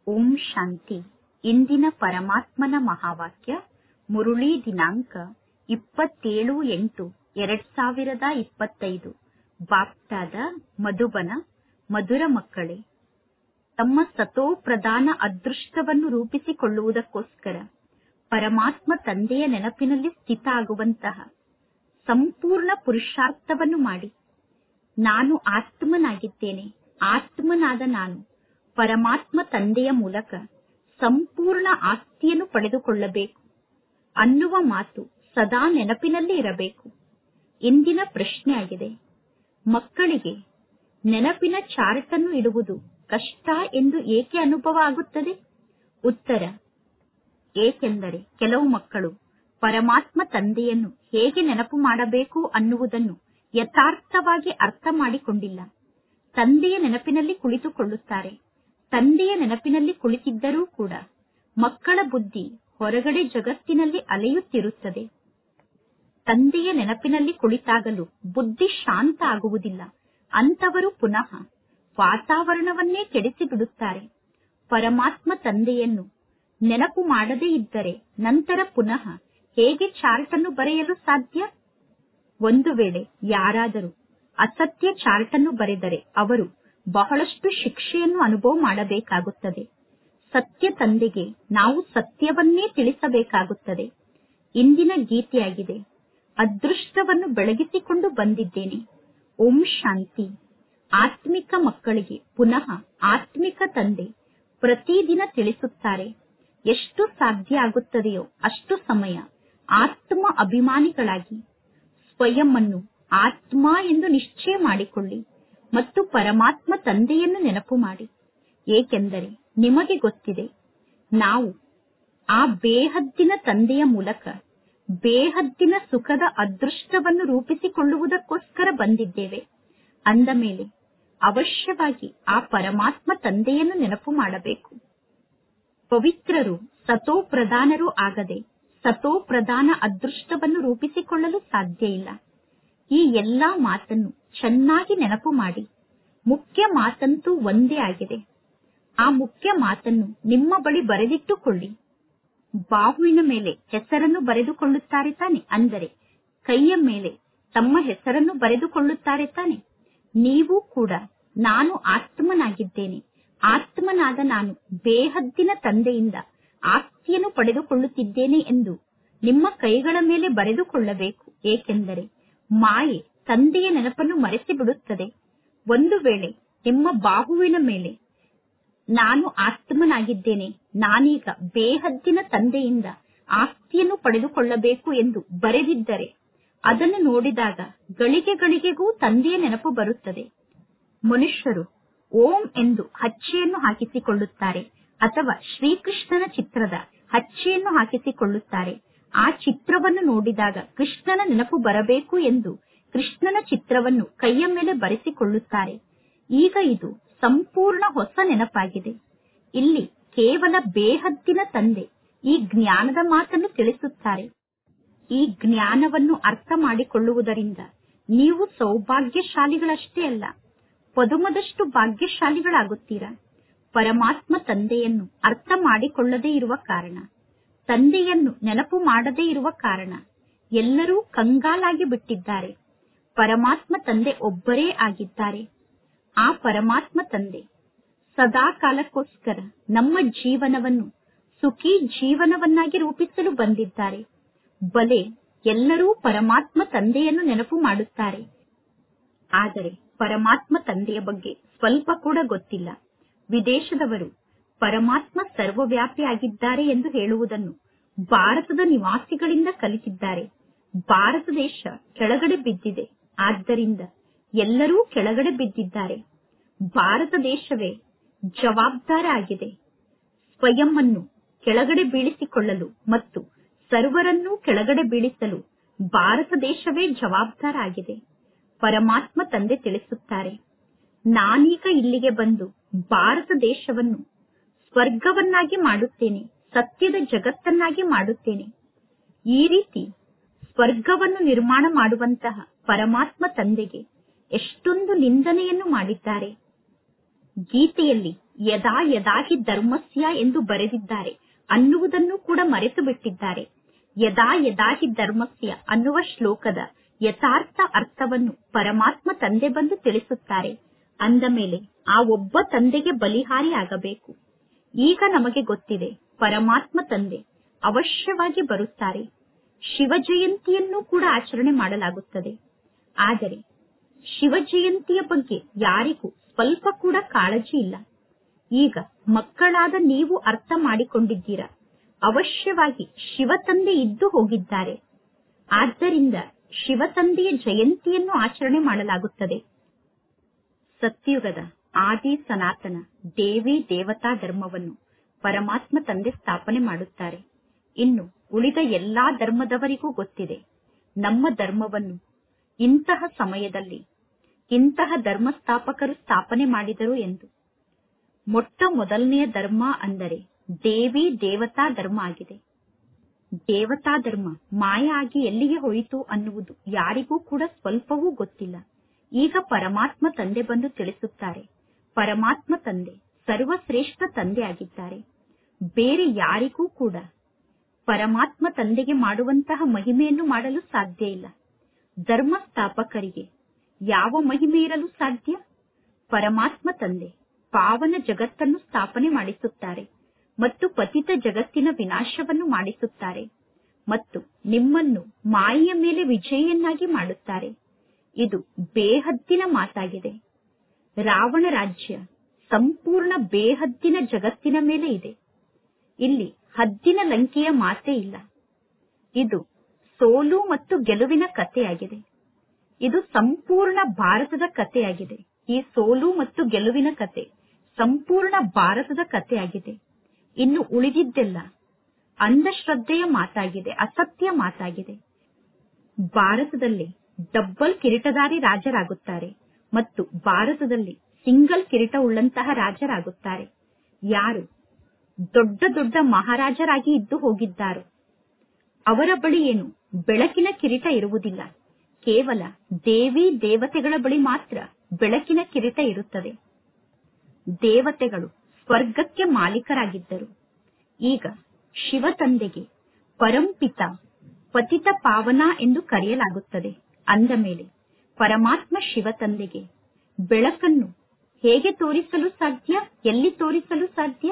ಓಂ ಶಾಂತಿ ಇಂದಿನ ಪರಮಾತ್ಮನ ಮಹಾವಾಕ್ಯ ಮುರುಳಿ ದಿನಾಂಕ ಇಪ್ಪತ್ತೇಳು ಎಂಟು ಎರಡ್ ಸಾವಿರದ ಇಪ್ಪತ್ತೈದು ಬಾಪ್ತಾದ ಮಧುಬನ ಮಧುರ ಮಕ್ಕಳೇ ತಮ್ಮ ಸತೋ ಪ್ರಧಾನ ಅದೃಷ್ಟವನ್ನು ರೂಪಿಸಿಕೊಳ್ಳುವುದಕ್ಕೋಸ್ಕರ ಪರಮಾತ್ಮ ತಂದೆಯ ನೆನಪಿನಲ್ಲಿ ಸ್ಥಿತ ಆಗುವಂತಹ ಸಂಪೂರ್ಣ ಪುರುಷಾರ್ಥವನ್ನು ಮಾಡಿ ನಾನು ಆತ್ಮನಾಗಿದ್ದೇನೆ ಆತ್ಮನಾದ ನಾನು ಪರಮಾತ್ಮ ತಂದೆಯ ಮೂಲಕ ಸಂಪೂರ್ಣ ಆಸ್ತಿಯನ್ನು ಪಡೆದುಕೊಳ್ಳಬೇಕು ಅನ್ನುವ ಮಾತು ಸದಾ ನೆನಪಿನಲ್ಲಿ ಇರಬೇಕು ಇಂದಿನ ಪ್ರಶ್ನೆಯಾಗಿದೆ ಮಕ್ಕಳಿಗೆ ನೆನಪಿನ ಚಾರ್ಟ್ ಅನ್ನು ಇಡುವುದು ಕಷ್ಟ ಎಂದು ಏಕೆ ಅನುಭವ ಆಗುತ್ತದೆ ಉತ್ತರ ಏಕೆಂದರೆ ಕೆಲವು ಮಕ್ಕಳು ಪರಮಾತ್ಮ ತಂದೆಯನ್ನು ಹೇಗೆ ನೆನಪು ಮಾಡಬೇಕು ಅನ್ನುವುದನ್ನು ಯಥಾರ್ಥವಾಗಿ ಅರ್ಥ ಮಾಡಿಕೊಂಡಿಲ್ಲ ತಂದೆಯ ನೆನಪಿನಲ್ಲಿ ಕುಳಿತುಕೊಳ್ಳುತ್ತಾರೆ ತಂದೆಯ ನೆನಪಿನಲ್ಲಿ ಕುಳಿತಿದ್ದರೂ ಕೂಡ ಮಕ್ಕಳ ಬುದ್ಧಿ ಹೊರಗಡೆ ಜಗತ್ತಿನಲ್ಲಿ ಅಲೆಯುತ್ತಿರುತ್ತದೆ ತಂದೆಯ ನೆನಪಿನಲ್ಲಿ ಕುಳಿತಾಗಲು ಬುದ್ಧಿ ಶಾಂತ ಆಗುವುದಿಲ್ಲ ಅಂತವರು ಪುನಃ ವಾತಾವರಣವನ್ನೇ ಕೆಡಿಸಿ ಬಿಡುತ್ತಾರೆ ಪರಮಾತ್ಮ ತಂದೆಯನ್ನು ನೆನಪು ಮಾಡದೇ ಇದ್ದರೆ ನಂತರ ಪುನಃ ಹೇಗೆ ಚಾರ್ಟ್ ಅನ್ನು ಬರೆಯಲು ಸಾಧ್ಯ ಒಂದು ವೇಳೆ ಯಾರಾದರೂ ಅಸತ್ಯ ಚಾರ್ಟ್ ಅನ್ನು ಬರೆದರೆ ಅವರು ಬಹಳಷ್ಟು ಶಿಕ್ಷೆಯನ್ನು ಅನುಭವ ಮಾಡಬೇಕಾಗುತ್ತದೆ ಸತ್ಯ ತಂದೆಗೆ ನಾವು ಸತ್ಯವನ್ನೇ ತಿಳಿಸಬೇಕಾಗುತ್ತದೆ ಇಂದಿನ ಗೀತೆಯಾಗಿದೆ ಅದೃಷ್ಟವನ್ನು ಬೆಳಗಿಸಿಕೊಂಡು ಬಂದಿದ್ದೇನೆ ಓಂ ಶಾಂತಿ ಆತ್ಮಿಕ ಮಕ್ಕಳಿಗೆ ಪುನಃ ಆತ್ಮಿಕ ತಂದೆ ಪ್ರತಿದಿನ ತಿಳಿಸುತ್ತಾರೆ ಎಷ್ಟು ಸಾಧ್ಯ ಆಗುತ್ತದೆಯೋ ಅಷ್ಟು ಸಮಯ ಆತ್ಮ ಅಭಿಮಾನಿಗಳಾಗಿ ಸ್ವಯಂ ಅನ್ನು ಆತ್ಮ ಎಂದು ನಿಶ್ಚಯ ಮಾಡಿಕೊಳ್ಳಿ ಮತ್ತು ಪರಮಾತ್ಮ ತಂದೆಯನ್ನು ನೆನಪು ಮಾಡಿ ಏಕೆಂದರೆ ನಿಮಗೆ ಗೊತ್ತಿದೆ ನಾವು ಆ ಬೇಹದ್ದಿನ ತಂದೆಯ ಮೂಲಕ ಬೇಹದ್ದಿನ ಸುಖದ ಅದೃಷ್ಟವನ್ನು ರೂಪಿಸಿಕೊಳ್ಳುವುದಕ್ಕೋಸ್ಕರ ಬಂದಿದ್ದೇವೆ ಅಂದ ಮೇಲೆ ಅವಶ್ಯವಾಗಿ ಆ ಪರಮಾತ್ಮ ತಂದೆಯನ್ನು ನೆನಪು ಮಾಡಬೇಕು ಪವಿತ್ರರು ಸತೋ ಪ್ರಧಾನರೂ ಆಗದೆ ಸತೋ ಪ್ರಧಾನ ಅದೃಷ್ಟವನ್ನು ರೂಪಿಸಿಕೊಳ್ಳಲು ಸಾಧ್ಯ ಇಲ್ಲ ಈ ಎಲ್ಲಾ ಮಾತನ್ನು ಚೆನ್ನಾಗಿ ನೆನಪು ಮಾಡಿ ಮುಖ್ಯ ಮಾತಂತೂ ಒಂದೇ ಆಗಿದೆ ಆ ಮುಖ್ಯ ಮಾತನ್ನು ನಿಮ್ಮ ಬಳಿ ಬರೆದಿಟ್ಟುಕೊಳ್ಳಿ ಬಾಹುವಿನ ಮೇಲೆ ಹೆಸರನ್ನು ಬರೆದುಕೊಳ್ಳುತ್ತಾರೆ ತಾನೆ ಅಂದರೆ ಕೈಯ ಮೇಲೆ ತಮ್ಮ ಹೆಸರನ್ನು ಬರೆದುಕೊಳ್ಳುತ್ತಾರೆ ತಾನೆ ನೀವು ಕೂಡ ನಾನು ಆತ್ಮನಾಗಿದ್ದೇನೆ ಆತ್ಮನಾದ ನಾನು ಬೇಹದ್ದಿನ ತಂದೆಯಿಂದ ಆಸ್ತಿಯನ್ನು ಪಡೆದುಕೊಳ್ಳುತ್ತಿದ್ದೇನೆ ಎಂದು ನಿಮ್ಮ ಕೈಗಳ ಮೇಲೆ ಬರೆದುಕೊಳ್ಳಬೇಕು ಏಕೆಂದರೆ ಮಾಯೆ ತಂದೆಯ ನೆನಪನ್ನು ಮರೆಸಿ ಬಿಡುತ್ತದೆ ಒಂದು ವೇಳೆ ನಿಮ್ಮ ಬಾಹುವಿನ ಮೇಲೆ ನಾನು ಆತ್ಮನಾಗಿದ್ದೇನೆ ನಾನೀಗ ಬೇಹದ್ದಿನ ತಂದೆಯಿಂದ ಆಸ್ತಿಯನ್ನು ಪಡೆದುಕೊಳ್ಳಬೇಕು ಎಂದು ಬರೆದಿದ್ದರೆ ಅದನ್ನು ನೋಡಿದಾಗ ಗಳಿಗೆ ಗಳಿಗೆಗೂ ತಂದೆಯ ನೆನಪು ಬರುತ್ತದೆ ಮನುಷ್ಯರು ಓಂ ಎಂದು ಹಚ್ಚೆಯನ್ನು ಹಾಕಿಸಿಕೊಳ್ಳುತ್ತಾರೆ ಅಥವಾ ಶ್ರೀಕೃಷ್ಣನ ಚಿತ್ರದ ಹಚ್ಚೆಯನ್ನು ಹಾಕಿಸಿಕೊಳ್ಳುತ್ತಾರೆ ಆ ಚಿತ್ರವನ್ನು ನೋಡಿದಾಗ ಕೃಷ್ಣನ ನೆನಪು ಬರಬೇಕು ಎಂದು ಕೃಷ್ಣನ ಚಿತ್ರವನ್ನು ಕೈಯ ಮೇಲೆ ಬರೆಸಿಕೊಳ್ಳುತ್ತಾರೆ ಈಗ ಇದು ಸಂಪೂರ್ಣ ಹೊಸ ನೆನಪಾಗಿದೆ ಇಲ್ಲಿ ಕೇವಲ ಬೇಹದ್ದಿನ ತಂದೆ ಈ ಜ್ಞಾನದ ಮಾತನ್ನು ತಿಳಿಸುತ್ತಾರೆ ಈ ಜ್ಞಾನವನ್ನು ಅರ್ಥ ಮಾಡಿಕೊಳ್ಳುವುದರಿಂದ ನೀವು ಸೌಭಾಗ್ಯಶಾಲಿಗಳಷ್ಟೇ ಅಲ್ಲ ಪದುಮದಷ್ಟು ಭಾಗ್ಯಶಾಲಿಗಳಾಗುತ್ತೀರಾ ಪರಮಾತ್ಮ ತಂದೆಯನ್ನು ಅರ್ಥ ಮಾಡಿಕೊಳ್ಳದೇ ಇರುವ ಕಾರಣ ತಂದೆಯನ್ನು ನೆನಪು ಮಾಡದೇ ಇರುವ ಕಾರಣ ಎಲ್ಲರೂ ಕಂಗಾಲಾಗಿ ಬಿಟ್ಟಿದ್ದಾರೆ ಪರಮಾತ್ಮ ತಂದೆ ಒಬ್ಬರೇ ಆಗಿದ್ದಾರೆ ಆ ಪರಮಾತ್ಮ ತಂದೆ ಸದಾ ಕಾಲಕ್ಕೋಸ್ಕರ ನಮ್ಮ ಜೀವನವನ್ನು ಸುಖಿ ಜೀವನವನ್ನಾಗಿ ರೂಪಿಸಲು ಬಂದಿದ್ದಾರೆ ಬಲೆ ಎಲ್ಲರೂ ಪರಮಾತ್ಮ ತಂದೆಯನ್ನು ನೆನಪು ಮಾಡುತ್ತಾರೆ ಆದರೆ ಪರಮಾತ್ಮ ತಂದೆಯ ಬಗ್ಗೆ ಸ್ವಲ್ಪ ಕೂಡ ಗೊತ್ತಿಲ್ಲ ವಿದೇಶದವರು ಪರಮಾತ್ಮ ಸರ್ವವ್ಯಾಪಿ ಆಗಿದ್ದಾರೆ ಎಂದು ಹೇಳುವುದನ್ನು ಭಾರತದ ನಿವಾಸಿಗಳಿಂದ ಕಲಿತಿದ್ದಾರೆ ಭಾರತ ದೇಶ ಕೆಳಗಡೆ ಬಿದ್ದಿದೆ ಆದ್ದರಿಂದ ಎಲ್ಲರೂ ಕೆಳಗಡೆ ಬಿದ್ದಿದ್ದಾರೆ ಭಾರತ ದೇಶವೇ ಜವಾಬ್ದಾರ ಆಗಿದೆ ಸ್ವಯಂ ಅನ್ನು ಕೆಳಗಡೆ ಬೀಳಿಸಿಕೊಳ್ಳಲು ಮತ್ತು ಸರ್ವರನ್ನೂ ಕೆಳಗಡೆ ಬೀಳಿಸಲು ಭಾರತ ದೇಶವೇ ಜವಾಬ್ದಾರ ಆಗಿದೆ ಪರಮಾತ್ಮ ತಂದೆ ತಿಳಿಸುತ್ತಾರೆ ನಾನೀಗ ಇಲ್ಲಿಗೆ ಬಂದು ಭಾರತ ದೇಶವನ್ನು ಸ್ವರ್ಗವನ್ನಾಗಿ ಮಾಡುತ್ತೇನೆ ಸತ್ಯದ ಜಗತ್ತನ್ನಾಗಿ ಮಾಡುತ್ತೇನೆ ಈ ರೀತಿ ಸ್ವರ್ಗವನ್ನು ನಿರ್ಮಾಣ ಮಾಡುವಂತಹ ಪರಮಾತ್ಮ ತಂದೆಗೆ ಎಷ್ಟೊಂದು ನಿಂದನೆಯನ್ನು ಮಾಡಿದ್ದಾರೆ ಗೀತೆಯಲ್ಲಿ ಯದಾ ಯದಾಹಿ ಧರ್ಮಸ್ಯ ಎಂದು ಬರೆದಿದ್ದಾರೆ ಅನ್ನುವುದನ್ನು ಕೂಡ ಮರೆತು ಬಿಟ್ಟಿದ್ದಾರೆ ಯದಾ ಯದಾಹಿ ಧರ್ಮಸ್ಯ ಅನ್ನುವ ಶ್ಲೋಕದ ಯಥಾರ್ಥ ಅರ್ಥವನ್ನು ಪರಮಾತ್ಮ ತಂದೆ ಬಂದು ತಿಳಿಸುತ್ತಾರೆ ಅಂದ ಮೇಲೆ ಆ ಒಬ್ಬ ತಂದೆಗೆ ಬಲಿಹಾರಿ ಆಗಬೇಕು ಈಗ ನಮಗೆ ಗೊತ್ತಿದೆ ಪರಮಾತ್ಮ ತಂದೆ ಅವಶ್ಯವಾಗಿ ಬರುತ್ತಾರೆ ಶಿವ ಜಯಂತಿಯನ್ನು ಕೂಡ ಆಚರಣೆ ಮಾಡಲಾಗುತ್ತದೆ ಆದರೆ ಶಿವ ಜಯಂತಿಯ ಬಗ್ಗೆ ಯಾರಿಗೂ ಸ್ವಲ್ಪ ಕೂಡ ಕಾಳಜಿ ಇಲ್ಲ ಈಗ ಮಕ್ಕಳಾದ ನೀವು ಅರ್ಥ ಮಾಡಿಕೊಂಡಿದ್ದೀರಾ ಅವಶ್ಯವಾಗಿ ಶಿವ ತಂದೆ ಇದ್ದು ಹೋಗಿದ್ದಾರೆ ಆದ್ದರಿಂದ ಶಿವ ತಂದೆಯ ಜಯಂತಿಯನ್ನು ಆಚರಣೆ ಮಾಡಲಾಗುತ್ತದೆ ಸತ್ಯುಗದ ಆದಿ ಸನಾತನ ದೇವಿ ದೇವತಾ ಧರ್ಮವನ್ನು ಪರಮಾತ್ಮ ತಂದೆ ಸ್ಥಾಪನೆ ಮಾಡುತ್ತಾರೆ ಇನ್ನು ಉಳಿದ ಎಲ್ಲಾ ಧರ್ಮದವರಿಗೂ ಗೊತ್ತಿದೆ ನಮ್ಮ ಧರ್ಮವನ್ನು ಇಂತಹ ಸಮಯದಲ್ಲಿ ಇಂತಹ ಧರ್ಮ ಸ್ಥಾಪಕರು ಸ್ಥಾಪನೆ ಮಾಡಿದರು ಎಂದು ಮೊಟ್ಟ ಮೊದಲನೆಯ ಧರ್ಮ ಅಂದರೆ ದೇವಿ ದೇವತಾ ಧರ್ಮ ಆಗಿದೆ ದೇವತಾ ಧರ್ಮ ಮಾಯ ಆಗಿ ಎಲ್ಲಿಗೆ ಹೋಯಿತು ಅನ್ನುವುದು ಯಾರಿಗೂ ಕೂಡ ಸ್ವಲ್ಪವೂ ಗೊತ್ತಿಲ್ಲ ಈಗ ಪರಮಾತ್ಮ ತಂದೆ ಬಂದು ತಿಳಿಸುತ್ತಾರೆ ಪರಮಾತ್ಮ ತಂದೆ ಸರ್ವಶ್ರೇಷ್ಠ ತಂದೆ ಆಗಿದ್ದಾರೆ ಬೇರೆ ಯಾರಿಗೂ ಕೂಡ ಪರಮಾತ್ಮ ತಂದೆಗೆ ಮಾಡುವಂತಹ ಮಹಿಮೆಯನ್ನು ಮಾಡಲು ಸಾಧ್ಯ ಇಲ್ಲ ಧರ್ಮ ಸ್ಥಾಪಕರಿಗೆ ಯಾವ ಮಹಿಮೆ ಇರಲು ಸಾಧ್ಯ ಪರಮಾತ್ಮ ತಂದೆ ಪಾವನ ಜಗತ್ತನ್ನು ಸ್ಥಾಪನೆ ಮಾಡಿಸುತ್ತಾರೆ ಮತ್ತು ಪತಿತ ಜಗತ್ತಿನ ವಿನಾಶವನ್ನು ಮಾಡಿಸುತ್ತಾರೆ ಮತ್ತು ನಿಮ್ಮನ್ನು ಮಾಯೆಯ ಮೇಲೆ ವಿಜಯಿಯನ್ನಾಗಿ ಮಾಡುತ್ತಾರೆ ಇದು ಬೇಹದ್ದಿನ ಮಾತಾಗಿದೆ ರಾವಣ ರಾಜ್ಯ ಸಂಪೂರ್ಣ ಬೇಹದ್ದಿನ ಜಗತ್ತಿನ ಮೇಲೆ ಇದೆ ಇಲ್ಲಿ ಹದ್ದಿನ ಲಂಕೆಯ ಮಾತೇ ಇಲ್ಲ ಇದು ಸೋಲು ಮತ್ತು ಗೆಲುವಿನ ಕಥೆಯಾಗಿದೆ ಇದು ಸಂಪೂರ್ಣ ಭಾರತದ ಕಥೆಯಾಗಿದೆ ಈ ಸೋಲು ಮತ್ತು ಗೆಲುವಿನ ಕತೆ ಸಂಪೂರ್ಣ ಭಾರತದ ಕಥೆಯಾಗಿದೆ ಇನ್ನು ಉಳಿದಿದ್ದೆಲ್ಲ ಅಂಧಶ್ರದ್ಧೆಯ ಮಾತಾಗಿದೆ ಅಸತ್ಯ ಮಾತಾಗಿದೆ ಭಾರತದಲ್ಲಿ ಡಬ್ಬಲ್ ಕಿರೀಟಧಾರಿ ರಾಜರಾಗುತ್ತಾರೆ ಮತ್ತು ಭಾರತದಲ್ಲಿ ಸಿಂಗಲ್ ಕಿರೀಟ ಉಳ್ಳಂತಹ ರಾಜರಾಗುತ್ತಾರೆ ಯಾರು ದೊಡ್ಡ ದೊಡ್ಡ ಮಹಾರಾಜರಾಗಿ ಇದ್ದು ಹೋಗಿದ್ದಾರೋ ಅವರ ಬಳಿ ಏನು ಬೆಳಕಿನ ಕಿರೀಟ ಇರುವುದಿಲ್ಲ ಕೇವಲ ದೇವಿ ದೇವತೆಗಳ ಬಳಿ ಮಾತ್ರ ಬೆಳಕಿನ ಕಿರೀಟ ಇರುತ್ತದೆ ದೇವತೆಗಳು ಸ್ವರ್ಗಕ್ಕೆ ಮಾಲೀಕರಾಗಿದ್ದರು ಈಗ ಶಿವ ತಂದೆಗೆ ಪರಂಪಿತ ಪತಿತ ಪಾವನ ಎಂದು ಕರೆಯಲಾಗುತ್ತದೆ ಅಂದ ಮೇಲೆ ಪರಮಾತ್ಮ ಶಿವ ತಂದೆಗೆ ಬೆಳಕನ್ನು ಹೇಗೆ ತೋರಿಸಲು ಸಾಧ್ಯ ಎಲ್ಲಿ ತೋರಿಸಲು ಸಾಧ್ಯ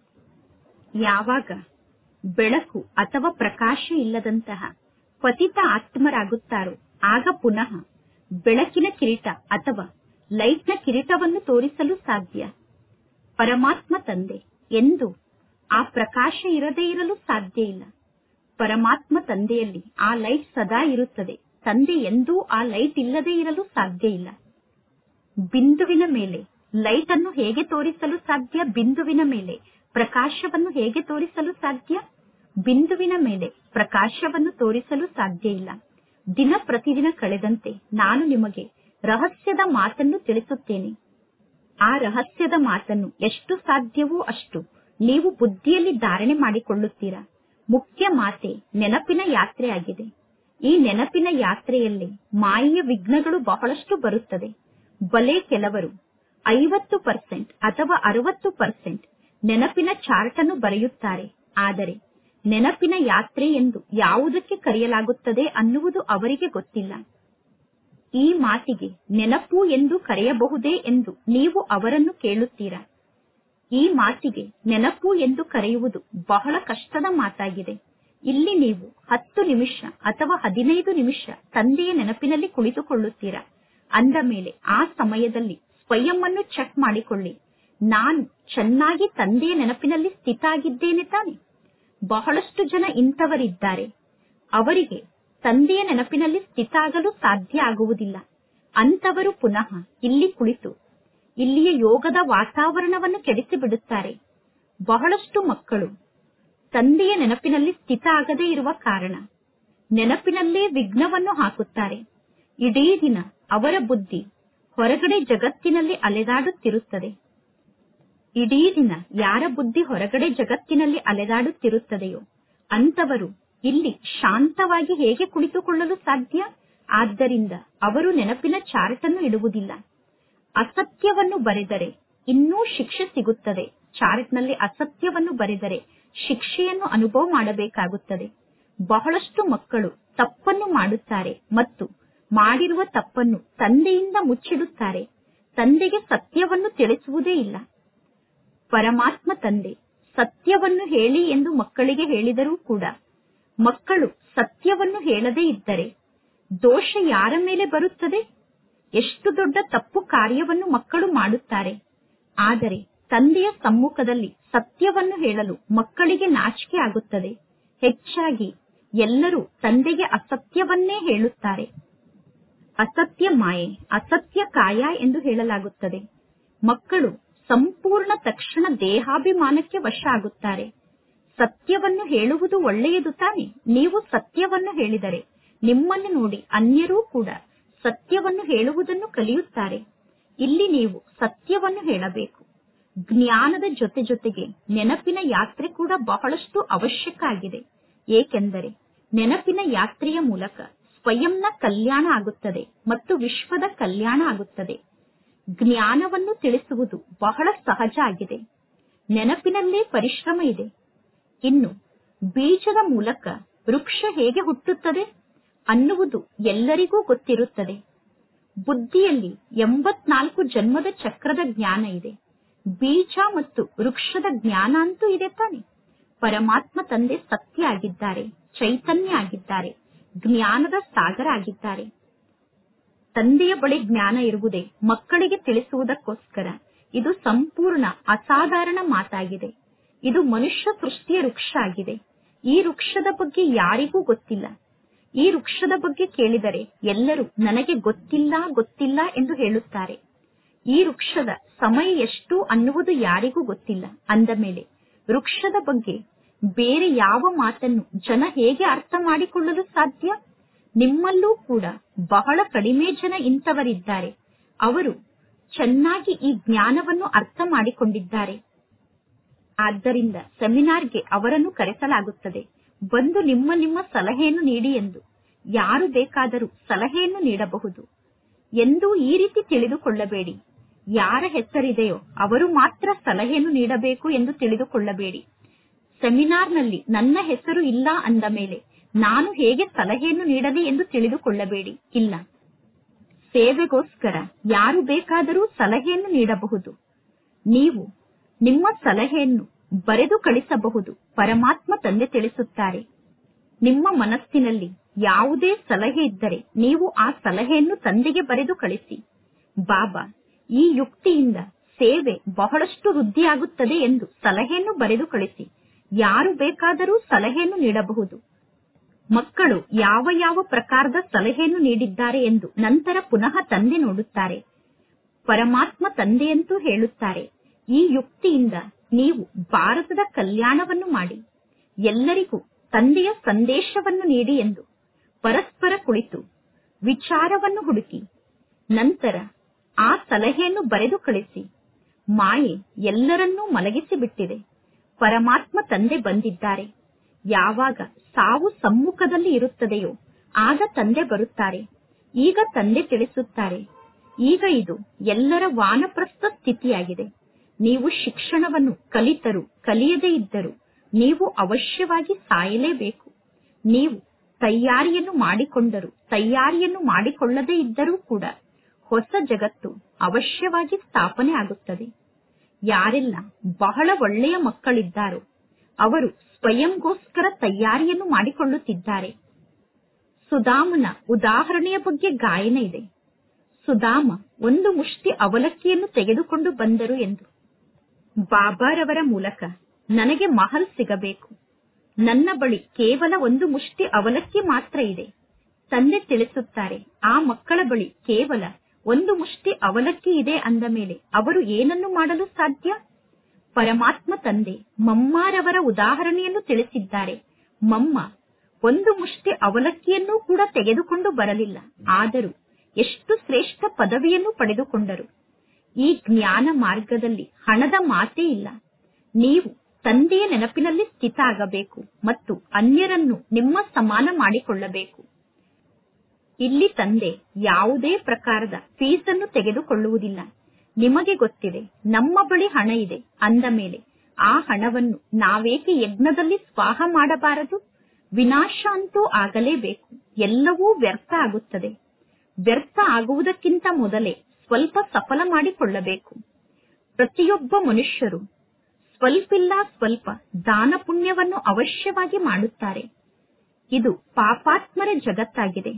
ಯಾವಾಗ ಬೆಳಕು ಅಥವಾ ಪ್ರಕಾಶ ಇಲ್ಲದಂತಹ ಪತಿತ ಆತ್ಮರಾಗುತ್ತಾರೋ ಆಗ ಪುನಃ ಬೆಳಕಿನ ಕಿರೀಟ ಅಥವಾ ಲೈಟ್ನ ಕಿರೀಟವನ್ನು ತೋರಿಸಲು ಸಾಧ್ಯ ಪರಮಾತ್ಮ ತಂದೆ ಎಂದು ಆ ಪ್ರಕಾಶ ಇರದೇ ಇರಲು ಸಾಧ್ಯ ಇಲ್ಲ ಪರಮಾತ್ಮ ತಂದೆಯಲ್ಲಿ ಆ ಲೈಟ್ ಸದಾ ಇರುತ್ತದೆ ತಂದೆ ಎಂದೂ ಆ ಲೈಟ್ ಇಲ್ಲದೆ ಇರಲು ಸಾಧ್ಯ ಇಲ್ಲ ಬಿಂದುವಿನ ಮೇಲೆ ಲೈಟ್ ಅನ್ನು ಹೇಗೆ ತೋರಿಸಲು ಸಾಧ್ಯ ಬಿಂದುವಿನ ಮೇಲೆ ಪ್ರಕಾಶವನ್ನು ಹೇಗೆ ತೋರಿಸಲು ಸಾಧ್ಯ ಬಿಂದುವಿನ ಮೇಲೆ ಪ್ರಕಾಶವನ್ನು ತೋರಿಸಲು ಸಾಧ್ಯ ಇಲ್ಲ ದಿನ ಪ್ರತಿದಿನ ಕಳೆದಂತೆ ನಾನು ನಿಮಗೆ ರಹಸ್ಯದ ಮಾತನ್ನು ತಿಳಿಸುತ್ತೇನೆ ಆ ರಹಸ್ಯದ ಮಾತನ್ನು ಎಷ್ಟು ಸಾಧ್ಯವೋ ಅಷ್ಟು ನೀವು ಬುದ್ಧಿಯಲ್ಲಿ ಧಾರಣೆ ಮಾಡಿಕೊಳ್ಳುತ್ತೀರಾ ಮುಖ್ಯ ಮಾತೆ ನೆನಪಿನ ಯಾತ್ರೆಯಾಗಿದೆ ಈ ನೆನಪಿನ ಯಾತ್ರೆಯಲ್ಲಿ ಮಾಯೆಯ ವಿಘ್ನಗಳು ಬಹಳಷ್ಟು ಬರುತ್ತದೆ ಬಲೆ ಕೆಲವರು ಐವತ್ತು ಪರ್ಸೆಂಟ್ ಅಥವಾ ಅರವತ್ತು ಪರ್ಸೆಂಟ್ ನೆನಪಿನ ಚಾರ್ಟ್ ಅನ್ನು ಬರೆಯುತ್ತಾರೆ ಆದರೆ ನೆನಪಿನ ಯಾತ್ರೆ ಎಂದು ಯಾವುದಕ್ಕೆ ಕರೆಯಲಾಗುತ್ತದೆ ಅನ್ನುವುದು ಅವರಿಗೆ ಗೊತ್ತಿಲ್ಲ ಈ ಮಾತಿಗೆ ನೆನಪು ಎಂದು ಕರೆಯಬಹುದೇ ಎಂದು ನೀವು ಅವರನ್ನು ಕೇಳುತ್ತೀರಾ ಈ ಮಾತಿಗೆ ನೆನಪು ಎಂದು ಕರೆಯುವುದು ಬಹಳ ಕಷ್ಟದ ಮಾತಾಗಿದೆ ಇಲ್ಲಿ ನೀವು ಹತ್ತು ನಿಮಿಷ ಅಥವಾ ಹದಿನೈದು ನಿಮಿಷ ತಂದೆಯ ನೆನಪಿನಲ್ಲಿ ಕುಳಿತುಕೊಳ್ಳುತ್ತೀರಾ ಅಂದ ಮೇಲೆ ಆ ಸಮಯದಲ್ಲಿ ಸ್ವಯಂ ಅನ್ನು ಚೆಕ್ ಮಾಡಿಕೊಳ್ಳಿ ನಾನು ಚೆನ್ನಾಗಿ ತಂದೆಯ ನೆನಪಿನಲ್ಲಿ ಸ್ಥಿತ ಆಗಿದ್ದೇನೆ ತಾನೆ ಬಹಳಷ್ಟು ಜನ ಇಂಥವರಿದ್ದಾರೆ ಅವರಿಗೆ ತಂದೆಯ ನೆನಪಿನಲ್ಲಿ ಸ್ಥಿತ ಆಗಲು ಸಾಧ್ಯ ಆಗುವುದಿಲ್ಲ ಅಂತವರು ಪುನಃ ಇಲ್ಲಿ ಕುಳಿತು ಇಲ್ಲಿಯ ಯೋಗದ ವಾತಾವರಣವನ್ನು ಕೆಡಿಸಿ ಬಿಡುತ್ತಾರೆ ಬಹಳಷ್ಟು ಮಕ್ಕಳು ತಂದೆಯ ನೆನಪಿನಲ್ಲಿ ಸ್ಥಿತ ಆಗದೇ ಇರುವ ಕಾರಣ ನೆನಪಿನಲ್ಲೇ ವಿಘ್ನವನ್ನು ಹಾಕುತ್ತಾರೆ ಇಡೀ ದಿನ ಅವರ ಬುದ್ಧಿ ಹೊರಗಡೆ ಜಗತ್ತಿನಲ್ಲಿ ಅಲೆದಾಡುತ್ತಿರುತ್ತದೆ ಇಡೀ ದಿನ ಯಾರ ಬುದ್ಧಿ ಹೊರಗಡೆ ಜಗತ್ತಿನಲ್ಲಿ ಅಲೆದಾಡುತ್ತಿರುತ್ತದೆಯೋ ಅಂತವರು ಇಲ್ಲಿ ಶಾಂತವಾಗಿ ಹೇಗೆ ಕುಳಿತುಕೊಳ್ಳಲು ಸಾಧ್ಯ ಆದ್ದರಿಂದ ಅವರು ನೆನಪಿನ ಚಾರ್ಟ್ ಅನ್ನು ಇಡುವುದಿಲ್ಲ ಅಸತ್ಯವನ್ನು ಬರೆದರೆ ಇನ್ನೂ ಶಿಕ್ಷೆ ಸಿಗುತ್ತದೆ ಚಾರ್ಟ್ನಲ್ಲಿ ಅಸತ್ಯವನ್ನು ಬರೆದರೆ ಶಿಕ್ಷೆಯನ್ನು ಅನುಭವ ಮಾಡಬೇಕಾಗುತ್ತದೆ ಬಹಳಷ್ಟು ಮಕ್ಕಳು ತಪ್ಪನ್ನು ಮಾಡುತ್ತಾರೆ ಮತ್ತು ಮಾಡಿರುವ ತಪ್ಪನ್ನು ತಂದೆಯಿಂದ ಮುಚ್ಚಿಡುತ್ತಾರೆ ತಂದೆಗೆ ಸತ್ಯವನ್ನು ತಿಳಿಸುವುದೇ ಇಲ್ಲ ಪರಮಾತ್ಮ ತಂದೆ ಸತ್ಯವನ್ನು ಹೇಳಿ ಎಂದು ಮಕ್ಕಳಿಗೆ ಹೇಳಿದರೂ ಕೂಡ ಮಕ್ಕಳು ಸತ್ಯವನ್ನು ಹೇಳದೇ ಇದ್ದರೆ ದೋಷ ಯಾರ ಮೇಲೆ ಬರುತ್ತದೆ ಎಷ್ಟು ದೊಡ್ಡ ತಪ್ಪು ಕಾರ್ಯವನ್ನು ಮಕ್ಕಳು ಮಾಡುತ್ತಾರೆ ಆದರೆ ತಂದೆಯ ಸಮ್ಮುಖದಲ್ಲಿ ಸತ್ಯವನ್ನು ಹೇಳಲು ಮಕ್ಕಳಿಗೆ ನಾಚಿಕೆ ಆಗುತ್ತದೆ ಹೆಚ್ಚಾಗಿ ಎಲ್ಲರೂ ತಂದೆಗೆ ಅಸತ್ಯವನ್ನೇ ಹೇಳುತ್ತಾರೆ ಅಸತ್ಯ ಮಾಯೆ ಅಸತ್ಯ ಕಾಯ ಎಂದು ಹೇಳಲಾಗುತ್ತದೆ ಮಕ್ಕಳು ಸಂಪೂರ್ಣ ತಕ್ಷಣ ದೇಹಾಭಿಮಾನಕ್ಕೆ ವಶ ಆಗುತ್ತಾರೆ ಸತ್ಯವನ್ನು ಹೇಳುವುದು ಒಳ್ಳೆಯದು ತಾನೆ ನೀವು ಸತ್ಯವನ್ನು ಹೇಳಿದರೆ ನಿಮ್ಮನ್ನು ನೋಡಿ ಅನ್ಯರೂ ಕೂಡ ಸತ್ಯವನ್ನು ಹೇಳುವುದನ್ನು ಕಲಿಯುತ್ತಾರೆ ಇಲ್ಲಿ ನೀವು ಸತ್ಯವನ್ನು ಹೇಳಬೇಕು ಜ್ಞಾನದ ಜೊತೆ ಜೊತೆಗೆ ನೆನಪಿನ ಯಾತ್ರೆ ಕೂಡ ಬಹಳಷ್ಟು ಅವಶ್ಯಕ ಆಗಿದೆ ಏಕೆಂದರೆ ನೆನಪಿನ ಯಾತ್ರೆಯ ಮೂಲಕ ಸ್ವಯಂನ ಕಲ್ಯಾಣ ಆಗುತ್ತದೆ ಮತ್ತು ವಿಶ್ವದ ಕಲ್ಯಾಣ ಆಗುತ್ತದೆ ಜ್ಞಾನವನ್ನು ತಿಳಿಸುವುದು ಬಹಳ ಸಹಜ ಆಗಿದೆ ನೆನಪಿನಲ್ಲೇ ಪರಿಶ್ರಮ ಇದೆ ಇನ್ನು ಬೀಜದ ಮೂಲಕ ವೃಕ್ಷ ಹೇಗೆ ಹುಟ್ಟುತ್ತದೆ ಅನ್ನುವುದು ಎಲ್ಲರಿಗೂ ಗೊತ್ತಿರುತ್ತದೆ ಬುದ್ಧಿಯಲ್ಲಿ ಎಂಬತ್ನಾಲ್ಕು ಜನ್ಮದ ಚಕ್ರದ ಜ್ಞಾನ ಇದೆ ಬೀಜ ಮತ್ತು ವೃಕ್ಷದ ಜ್ಞಾನ ಅಂತೂ ಇದೆ ತಾನೆ ಪರಮಾತ್ಮ ತಂದೆ ಸತ್ಯ ಆಗಿದ್ದಾರೆ ಚೈತನ್ಯ ಆಗಿದ್ದಾರೆ ಜ್ಞಾನದ ಸಾಗರ ಆಗಿದ್ದಾರೆ ತಂದೆಯ ಬಳಿ ಜ್ಞಾನ ಇರುವುದೇ ಮಕ್ಕಳಿಗೆ ತಿಳಿಸುವುದಕ್ಕೋಸ್ಕರ ಇದು ಸಂಪೂರ್ಣ ಅಸಾಧಾರಣ ಮಾತಾಗಿದೆ ಇದು ಮನುಷ್ಯ ಸೃಷ್ಟಿಯ ವೃಕ್ಷ ಆಗಿದೆ ಈ ವೃಕ್ಷದ ಬಗ್ಗೆ ಯಾರಿಗೂ ಗೊತ್ತಿಲ್ಲ ಈ ವೃಕ್ಷದ ಬಗ್ಗೆ ಕೇಳಿದರೆ ಎಲ್ಲರೂ ನನಗೆ ಗೊತ್ತಿಲ್ಲ ಗೊತ್ತಿಲ್ಲ ಎಂದು ಹೇಳುತ್ತಾರೆ ಈ ವೃಕ್ಷದ ಸಮಯ ಎಷ್ಟು ಅನ್ನುವುದು ಯಾರಿಗೂ ಗೊತ್ತಿಲ್ಲ ಅಂದ ಮೇಲೆ ವೃಕ್ಷದ ಬಗ್ಗೆ ಬೇರೆ ಯಾವ ಮಾತನ್ನು ಜನ ಹೇಗೆ ಅರ್ಥ ಮಾಡಿಕೊಳ್ಳಲು ಸಾಧ್ಯ ನಿಮ್ಮಲ್ಲೂ ಕೂಡ ಬಹಳ ಕಡಿಮೆ ಜನ ಇಂಥವರಿದ್ದಾರೆ ಅವರು ಚೆನ್ನಾಗಿ ಈ ಜ್ಞಾನವನ್ನು ಅರ್ಥ ಮಾಡಿಕೊಂಡಿದ್ದಾರೆ ಆದ್ದರಿಂದ ಸೆಮಿನಾರ್ಗೆ ಅವರನ್ನು ಕರೆಸಲಾಗುತ್ತದೆ ಬಂದು ನಿಮ್ಮ ನಿಮ್ಮ ಸಲಹೆಯನ್ನು ನೀಡಿ ಎಂದು ಯಾರು ಬೇಕಾದರೂ ಸಲಹೆಯನ್ನು ನೀಡಬಹುದು ಎಂದು ಈ ರೀತಿ ತಿಳಿದುಕೊಳ್ಳಬೇಡಿ ಯಾರ ಹೆಸರಿದೆಯೋ ಅವರು ಮಾತ್ರ ಸಲಹೆಯನ್ನು ನೀಡಬೇಕು ಎಂದು ತಿಳಿದುಕೊಳ್ಳಬೇಡಿ ಸೆಮಿನಾರ್ನಲ್ಲಿ ನನ್ನ ಹೆಸರು ಇಲ್ಲ ಅಂದ ಮೇಲೆ ನಾನು ಹೇಗೆ ಸಲಹೆಯನ್ನು ನೀಡಲಿ ಎಂದು ತಿಳಿದುಕೊಳ್ಳಬೇಡಿ ಇಲ್ಲ ಸೇವೆಗೋಸ್ಕರ ಯಾರು ಬೇಕಾದರೂ ಸಲಹೆಯನ್ನು ನೀಡಬಹುದು ನೀವು ನಿಮ್ಮ ಸಲಹೆಯನ್ನು ಬರೆದು ಕಳಿಸಬಹುದು ಪರಮಾತ್ಮ ತಂದೆ ತಿಳಿಸುತ್ತಾರೆ ನಿಮ್ಮ ಮನಸ್ಸಿನಲ್ಲಿ ಯಾವುದೇ ಸಲಹೆ ಇದ್ದರೆ ನೀವು ಆ ಸಲಹೆಯನ್ನು ತಂದೆಗೆ ಬರೆದು ಕಳಿಸಿ ಬಾಬಾ ಈ ಯುಕ್ತಿಯಿಂದ ಸೇವೆ ಬಹಳಷ್ಟು ವೃದ್ಧಿಯಾಗುತ್ತದೆ ಎಂದು ಸಲಹೆಯನ್ನು ಬರೆದು ಕಳಿಸಿ ಯಾರು ಬೇಕಾದರೂ ಸಲಹೆಯನ್ನು ನೀಡಬಹುದು ಮಕ್ಕಳು ಯಾವ ಯಾವ ಪ್ರಕಾರದ ಸಲಹೆಯನ್ನು ನೀಡಿದ್ದಾರೆ ಎಂದು ನಂತರ ಪುನಃ ತಂದೆ ನೋಡುತ್ತಾರೆ ಪರಮಾತ್ಮ ತಂದೆಯಂತೂ ಹೇಳುತ್ತಾರೆ ಈ ಯುಕ್ತಿಯಿಂದ ನೀವು ಭಾರತದ ಕಲ್ಯಾಣವನ್ನು ಮಾಡಿ ಎಲ್ಲರಿಗೂ ತಂದೆಯ ಸಂದೇಶವನ್ನು ನೀಡಿ ಎಂದು ಪರಸ್ಪರ ಕುಳಿತು ವಿಚಾರವನ್ನು ಹುಡುಕಿ ನಂತರ ಆ ಸಲಹೆಯನ್ನು ಬರೆದು ಕಳಿಸಿ ಮಾಯೆ ಎಲ್ಲರನ್ನೂ ಮಲಗಿಸಿ ಬಿಟ್ಟಿದೆ ಪರಮಾತ್ಮ ತಂದೆ ಬಂದಿದ್ದಾರೆ ಯಾವಾಗ ಸಾವು ಸಮ್ಮುಖದಲ್ಲಿ ಇರುತ್ತದೆಯೋ ಆಗ ತಂದೆ ಬರುತ್ತಾರೆ ಈಗ ತಂದೆ ತಿಳಿಸುತ್ತಾರೆ ಈಗ ಇದು ಎಲ್ಲರ ವಾನಪ್ರಸ್ಥ ಸ್ಥಿತಿಯಾಗಿದೆ ನೀವು ಶಿಕ್ಷಣವನ್ನು ಕಲಿತರು ಕಲಿಯದೇ ಇದ್ದರು ನೀವು ಅವಶ್ಯವಾಗಿ ಸಾಯಲೇಬೇಕು ನೀವು ತಯಾರಿಯನ್ನು ಮಾಡಿಕೊಂಡರು ತಯಾರಿಯನ್ನು ಮಾಡಿಕೊಳ್ಳದೇ ಇದ್ದರೂ ಕೂಡ ಹೊಸ ಜಗತ್ತು ಅವಶ್ಯವಾಗಿ ಸ್ಥಾಪನೆ ಆಗುತ್ತದೆ ಯಾರೆಲ್ಲ ಬಹಳ ಒಳ್ಳೆಯ ಮಕ್ಕಳಿದ್ದಾರೋ ಅವರು ಸ್ವಯಂಗೋಸ್ಕರ ತಯಾರಿಯನ್ನು ಮಾಡಿಕೊಳ್ಳುತ್ತಿದ್ದಾರೆ ಸುಧಾಮನ ಉದಾಹರಣೆಯ ಬಗ್ಗೆ ಗಾಯನ ಇದೆ ಸುಧಾಮ ಒಂದು ಮುಷ್ಟಿ ಅವಲಕ್ಕಿಯನ್ನು ತೆಗೆದುಕೊಂಡು ಬಂದರು ಎಂದು ಬಾಬಾರವರ ಮೂಲಕ ನನಗೆ ಮಹಲ್ ಸಿಗಬೇಕು ನನ್ನ ಬಳಿ ಕೇವಲ ಒಂದು ಮುಷ್ಟಿ ಅವಲಕ್ಕಿ ಮಾತ್ರ ಇದೆ ತಂದೆ ತಿಳಿಸುತ್ತಾರೆ ಆ ಮಕ್ಕಳ ಬಳಿ ಕೇವಲ ಒಂದು ಮುಷ್ಟಿ ಅವಲಕ್ಕಿ ಇದೆ ಅಂದ ಮೇಲೆ ಅವರು ಏನನ್ನು ಮಾಡಲು ಸಾಧ್ಯ ಪರಮಾತ್ಮ ತಂದೆ ಮಮ್ಮಾರವರ ಉದಾಹರಣೆಯನ್ನು ತಿಳಿಸಿದ್ದಾರೆ ಮಮ್ಮ ಒಂದು ಮುಷ್ಟಿ ಅವಲಕ್ಕಿಯನ್ನೂ ಕೂಡ ತೆಗೆದುಕೊಂಡು ಬರಲಿಲ್ಲ ಆದರೂ ಎಷ್ಟು ಶ್ರೇಷ್ಠ ಪದವಿಯನ್ನು ಪಡೆದುಕೊಂಡರು ಈ ಜ್ಞಾನ ಮಾರ್ಗದಲ್ಲಿ ಹಣದ ಮಾತೇ ಇಲ್ಲ ನೀವು ತಂದೆಯ ನೆನಪಿನಲ್ಲಿ ಸ್ಥಿತ ಆಗಬೇಕು ಮತ್ತು ಅನ್ಯರನ್ನು ನಿಮ್ಮ ಸಮಾನ ಮಾಡಿಕೊಳ್ಳಬೇಕು ಇಲ್ಲಿ ತಂದೆ ಯಾವುದೇ ಪ್ರಕಾರದ ಫೀಸನ್ನು ತೆಗೆದುಕೊಳ್ಳುವುದಿಲ್ಲ ನಿಮಗೆ ಗೊತ್ತಿದೆ ನಮ್ಮ ಬಳಿ ಹಣ ಇದೆ ಅಂದ ಮೇಲೆ ಆ ಹಣವನ್ನು ನಾವೇಕೆ ಯಜ್ಞದಲ್ಲಿ ಸ್ವಾಹ ಮಾಡಬಾರದು ವಿನಾಶ ಅಂತೂ ಆಗಲೇಬೇಕು ಎಲ್ಲವೂ ವ್ಯರ್ಥ ಆಗುತ್ತದೆ ವ್ಯರ್ಥ ಆಗುವುದಕ್ಕಿಂತ ಮೊದಲೇ ಸ್ವಲ್ಪ ಸಫಲ ಮಾಡಿಕೊಳ್ಳಬೇಕು ಪ್ರತಿಯೊಬ್ಬ ಮನುಷ್ಯರು ಸ್ವಲ್ಪಿಲ್ಲ ಸ್ವಲ್ಪ ದಾನ ಪುಣ್ಯವನ್ನು ಅವಶ್ಯವಾಗಿ ಮಾಡುತ್ತಾರೆ ಇದು ಪಾಪಾತ್ಮರ ಜಗತ್ತಾಗಿದೆ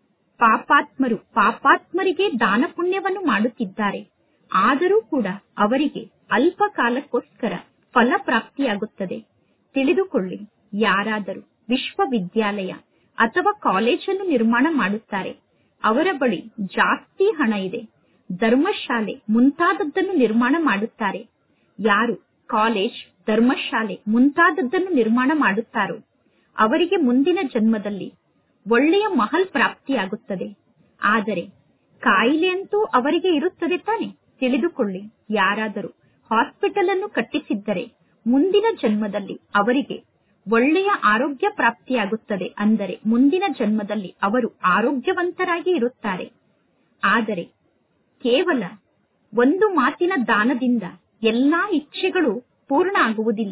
ಪಾಪಾತ್ಮರು ಪಾಪಾತ್ಮರಿಗೆ ದಾನ ಪುಣ್ಯವನ್ನು ಮಾಡುತ್ತಿದ್ದಾರೆ ಆದರೂ ಕೂಡ ಅವರಿಗೆ ಅಲ್ಪ ಕಾಲಕ್ಕೋಸ್ಕರ ಫಲ ಪ್ರಾಪ್ತಿಯಾಗುತ್ತದೆ ತಿಳಿದುಕೊಳ್ಳಿ ಯಾರಾದರೂ ವಿಶ್ವವಿದ್ಯಾಲಯ ಅಥವಾ ಕಾಲೇಜನ್ನು ನಿರ್ಮಾಣ ಮಾಡುತ್ತಾರೆ ಅವರ ಬಳಿ ಜಾಸ್ತಿ ಹಣ ಇದೆ ಧರ್ಮಶಾಲೆ ಮುಂತಾದದ್ದನ್ನು ನಿರ್ಮಾಣ ಮಾಡುತ್ತಾರೆ ಯಾರು ಕಾಲೇಜ್ ಧರ್ಮಶಾಲೆ ಮುಂತಾದದ್ದನ್ನು ನಿರ್ಮಾಣ ಮಾಡುತ್ತಾರೋ ಅವರಿಗೆ ಮುಂದಿನ ಜನ್ಮದಲ್ಲಿ ಒಳ್ಳೆಯ ಮಹಲ್ ಪ್ರಾಪ್ತಿಯಾಗುತ್ತದೆ ಆದರೆ ಕಾಯಿಲೆ ಅಂತೂ ಅವರಿಗೆ ಇರುತ್ತದೆ ತಾನೆ ತಿಳಿದುಕೊಳ್ಳಿ ಯಾರಾದರೂ ಹಾಸ್ಪಿಟಲ್ ಅನ್ನು ಕಟ್ಟಿಸಿದ್ದರೆ ಮುಂದಿನ ಜನ್ಮದಲ್ಲಿ ಅವರಿಗೆ ಒಳ್ಳೆಯ ಆರೋಗ್ಯ ಪ್ರಾಪ್ತಿಯಾಗುತ್ತದೆ ಅಂದರೆ ಮುಂದಿನ ಜನ್ಮದಲ್ಲಿ ಅವರು ಆರೋಗ್ಯವಂತರಾಗಿ ಇರುತ್ತಾರೆ ಆದರೆ ಕೇವಲ ಒಂದು ಮಾತಿನ ದಾನದಿಂದ ಎಲ್ಲಾ ಇಚ್ಛೆಗಳು ಪೂರ್ಣ ಆಗುವುದಿಲ್ಲ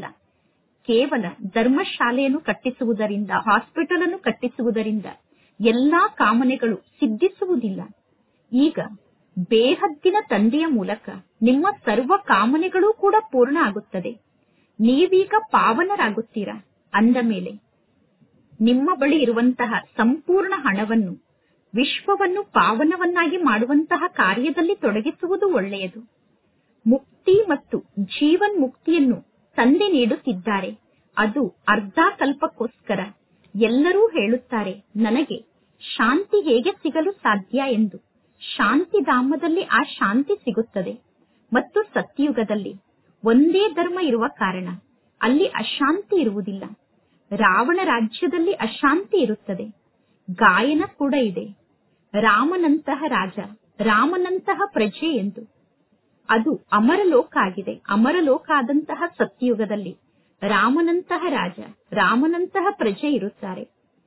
ಕೇವಲ ಧರ್ಮಶಾಲೆಯನ್ನು ಕಟ್ಟಿಸುವುದರಿಂದ ಹಾಸ್ಪಿಟಲ್ ಅನ್ನು ಕಟ್ಟಿಸುವುದರಿಂದ ಎಲ್ಲಾ ಕಾಮನೆಗಳು ಸಿದ್ಧಿಸುವುದಿಲ್ಲ ಈಗ ಬೇಹದ್ದಿನ ತಂದೆಯ ಮೂಲಕ ನಿಮ್ಮ ಸರ್ವ ಕಾಮನೆಗಳೂ ಕೂಡ ಪೂರ್ಣ ಆಗುತ್ತದೆ ನೀವೀಗ ಪಾವನರಾಗುತ್ತೀರಾ ಅಂದ ಮೇಲೆ ನಿಮ್ಮ ಬಳಿ ಇರುವಂತಹ ಸಂಪೂರ್ಣ ಹಣವನ್ನು ವಿಶ್ವವನ್ನು ಪಾವನವನ್ನಾಗಿ ಮಾಡುವಂತಹ ಕಾರ್ಯದಲ್ಲಿ ತೊಡಗಿಸುವುದು ಒಳ್ಳೆಯದು ಮುಕ್ತಿ ಮತ್ತು ಜೀವನ್ ಮುಕ್ತಿಯನ್ನು ತಂದೆ ನೀಡುತ್ತಿದ್ದಾರೆ ಅದು ಅರ್ಧ ಕಲ್ಪಕ್ಕೋಸ್ಕರ ಎಲ್ಲರೂ ಹೇಳುತ್ತಾರೆ ನನಗೆ ಶಾಂತಿ ಹೇಗೆ ಸಿಗಲು ಸಾಧ್ಯ ಎಂದು ಶಾಂತಿಧಾಮದಲ್ಲಿ ಆ ಶಾಂತಿ ಸಿಗುತ್ತದೆ ಮತ್ತು ಸತ್ಯುಗದಲ್ಲಿ ಒಂದೇ ಧರ್ಮ ಇರುವ ಕಾರಣ ಅಲ್ಲಿ ಅಶಾಂತಿ ಇರುವುದಿಲ್ಲ ರಾವಣ ರಾಜ್ಯದಲ್ಲಿ ಅಶಾಂತಿ ಇರುತ್ತದೆ ಗಾಯನ ಕೂಡ ಇದೆ ರಾಮನಂತಹ ರಾಜ ರಾಮನಂತಹ ಪ್ರಜೆ ಎಂದು ಅದು ಅಮರಲೋಕ ಆಗಿದೆ ಅಮರಲೋಕ ಆದಂತಹ ಸತ್ಯಯುಗದಲ್ಲಿ ರಾಮನಂತಹ ರಾಜ ರಾಮನಂತಹ ಪ್ರಜೆ ಇರುತ್ತಾರೆ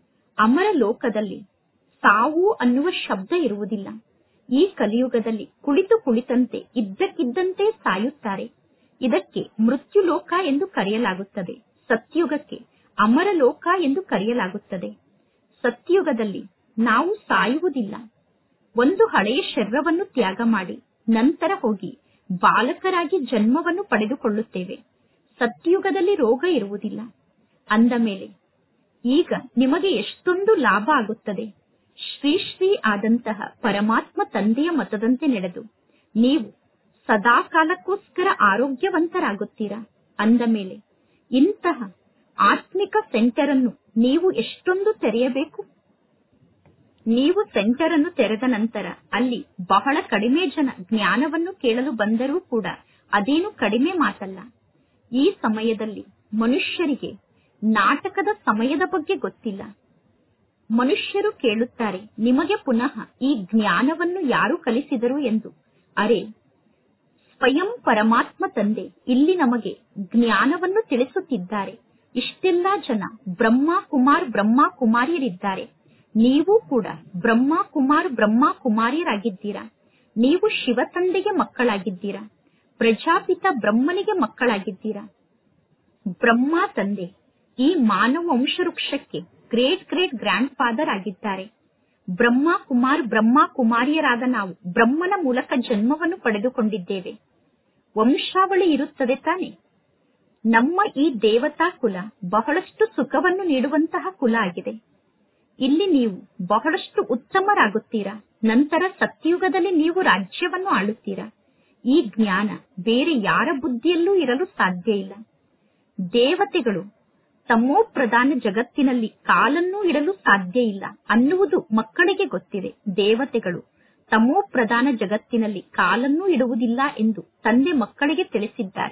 ಅಮರ ಲೋಕದಲ್ಲಿ ಸಾವು ಅನ್ನುವ ಶಬ್ದ ಇರುವುದಿಲ್ಲ ಈ ಕಲಿಯುಗದಲ್ಲಿ ಕುಳಿತು ಕುಳಿತಂತೆ ಇದ್ದಕ್ಕಿದ್ದಂತೆ ಸಾಯುತ್ತಾರೆ ಇದಕ್ಕೆ ಮೃತ್ಯು ಲೋಕ ಎಂದು ಕರೆಯಲಾಗುತ್ತದೆ ಸತ್ಯುಗಕ್ಕೆ ಅಮರ ಲೋಕ ಎಂದು ಕರೆಯಲಾಗುತ್ತದೆ ಸತ್ಯುಗದಲ್ಲಿ ನಾವು ಸಾಯುವುದಿಲ್ಲ ಒಂದು ಹಳೆಯ ಶರೀರವನ್ನು ತ್ಯಾಗ ಮಾಡಿ ನಂತರ ಹೋಗಿ ಬಾಲಕರಾಗಿ ಜನ್ಮವನ್ನು ಪಡೆದುಕೊಳ್ಳುತ್ತೇವೆ ಸತ್ಯುಗದಲ್ಲಿ ರೋಗ ಇರುವುದಿಲ್ಲ ಅಂದ ಮೇಲೆ ಈಗ ನಿಮಗೆ ಎಷ್ಟೊಂದು ಲಾಭ ಆಗುತ್ತದೆ ಶ್ರೀ ಶ್ರೀ ಆದಂತಹ ಪರಮಾತ್ಮ ತಂದೆಯ ಮತದಂತೆ ನಡೆದು ನೀವು ಸದಾ ಕಾಲಕ್ಕೋಸ್ಕರ ಆರೋಗ್ಯವಂತರಾಗುತ್ತೀರಾ ಅಂದ ಮೇಲೆ ಇಂತಹ ಆತ್ಮಿಕ ಸೆಂಟರ್ ಅನ್ನು ನೀವು ಎಷ್ಟೊಂದು ತೆರೆಯಬೇಕು ನೀವು ಸೆಂಟರ್ ಅನ್ನು ತೆರೆದ ನಂತರ ಅಲ್ಲಿ ಬಹಳ ಕಡಿಮೆ ಜನ ಜ್ಞಾನವನ್ನು ಕೇಳಲು ಬಂದರೂ ಕೂಡ ಅದೇನು ಕಡಿಮೆ ಮಾತಲ್ಲ ಈ ಸಮಯದಲ್ಲಿ ಮನುಷ್ಯರಿಗೆ ನಾಟಕದ ಸಮಯದ ಬಗ್ಗೆ ಗೊತ್ತಿಲ್ಲ ಮನುಷ್ಯರು ಕೇಳುತ್ತಾರೆ ನಿಮಗೆ ಪುನಃ ಈ ಜ್ಞಾನವನ್ನು ಯಾರು ಕಲಿಸಿದರು ಎಂದು ಅರೆ ಸ್ವಯಂ ಪರಮಾತ್ಮ ತಂದೆ ಇಲ್ಲಿ ನಮಗೆ ಜ್ಞಾನವನ್ನು ತಿಳಿಸುತ್ತಿದ್ದಾರೆ ಇಷ್ಟೆಲ್ಲ ಜನ ಬ್ರಹ್ಮ ಕುಮಾರ್ ಬ್ರಹ್ಮ ಕುಮಾರಿಯರಿದ್ದಾರೆ ನೀವು ಕೂಡ ಬ್ರಹ್ಮ ಕುಮಾರ್ ಬ್ರಹ್ಮ ಕುಮಾರಿಯರಾಗಿದ್ದೀರಾ ನೀವು ಶಿವ ತಂದೆಗೆ ಮಕ್ಕಳಾಗಿದ್ದೀರಾ ಪ್ರಜಾಪಿತ ಬ್ರಹ್ಮನಿಗೆ ಮಕ್ಕಳಾಗಿದ್ದೀರಾ ಬ್ರಹ್ಮ ತಂದೆ ಈ ಮಾನವ ವಂಶವೃಕ್ಷಕ್ಕೆ ಗ್ರೇಟ್ ಗ್ರೇಟ್ ಗ್ರ್ಯಾಂಡ್ ಫಾದರ್ ಆಗಿದ್ದಾರೆ ಬ್ರಹ್ಮ ಕುಮಾರ್ ಬ್ರಹ್ಮ ಕುಮಾರಿಯರಾದ ನಾವು ಬ್ರಹ್ಮನ ಮೂಲಕ ಜನ್ಮವನ್ನು ಪಡೆದುಕೊಂಡಿದ್ದೇವೆ ವಂಶಾವಳಿ ಇರುತ್ತದೆ ತಾನೆ ನಮ್ಮ ಈ ದೇವತಾ ಕುಲ ಬಹಳಷ್ಟು ಸುಖವನ್ನು ನೀಡುವಂತಹ ಕುಲ ಆಗಿದೆ ಇಲ್ಲಿ ನೀವು ಬಹಳಷ್ಟು ಉತ್ತಮರಾಗುತ್ತೀರಾ ನಂತರ ಸತ್ಯುಗದಲ್ಲಿ ನೀವು ರಾಜ್ಯವನ್ನು ಆಳುತ್ತೀರಾ ಈ ಜ್ಞಾನ ಬೇರೆ ಯಾರ ಬುದ್ಧಿಯಲ್ಲೂ ಇರಲು ಸಾಧ್ಯ ಇಲ್ಲ ದೇವತೆಗಳು ತಮೋ ಪ್ರಧಾನ ಜಗತ್ತಿನಲ್ಲಿ ಕಾಲನ್ನೂ ಇಡಲು ಸಾಧ್ಯ ಇಲ್ಲ ಅನ್ನುವುದು ಮಕ್ಕಳಿಗೆ ಗೊತ್ತಿದೆ ದೇವತೆಗಳು ತಮೋ ಪ್ರಧಾನ ಜಗತ್ತಿನಲ್ಲಿ ಕಾಲನ್ನೂ ಇಡುವುದಿಲ್ಲ ಎಂದು ತಂದೆ ಮಕ್ಕಳಿಗೆ ತಿಳಿಸಿದ್ದಾರೆ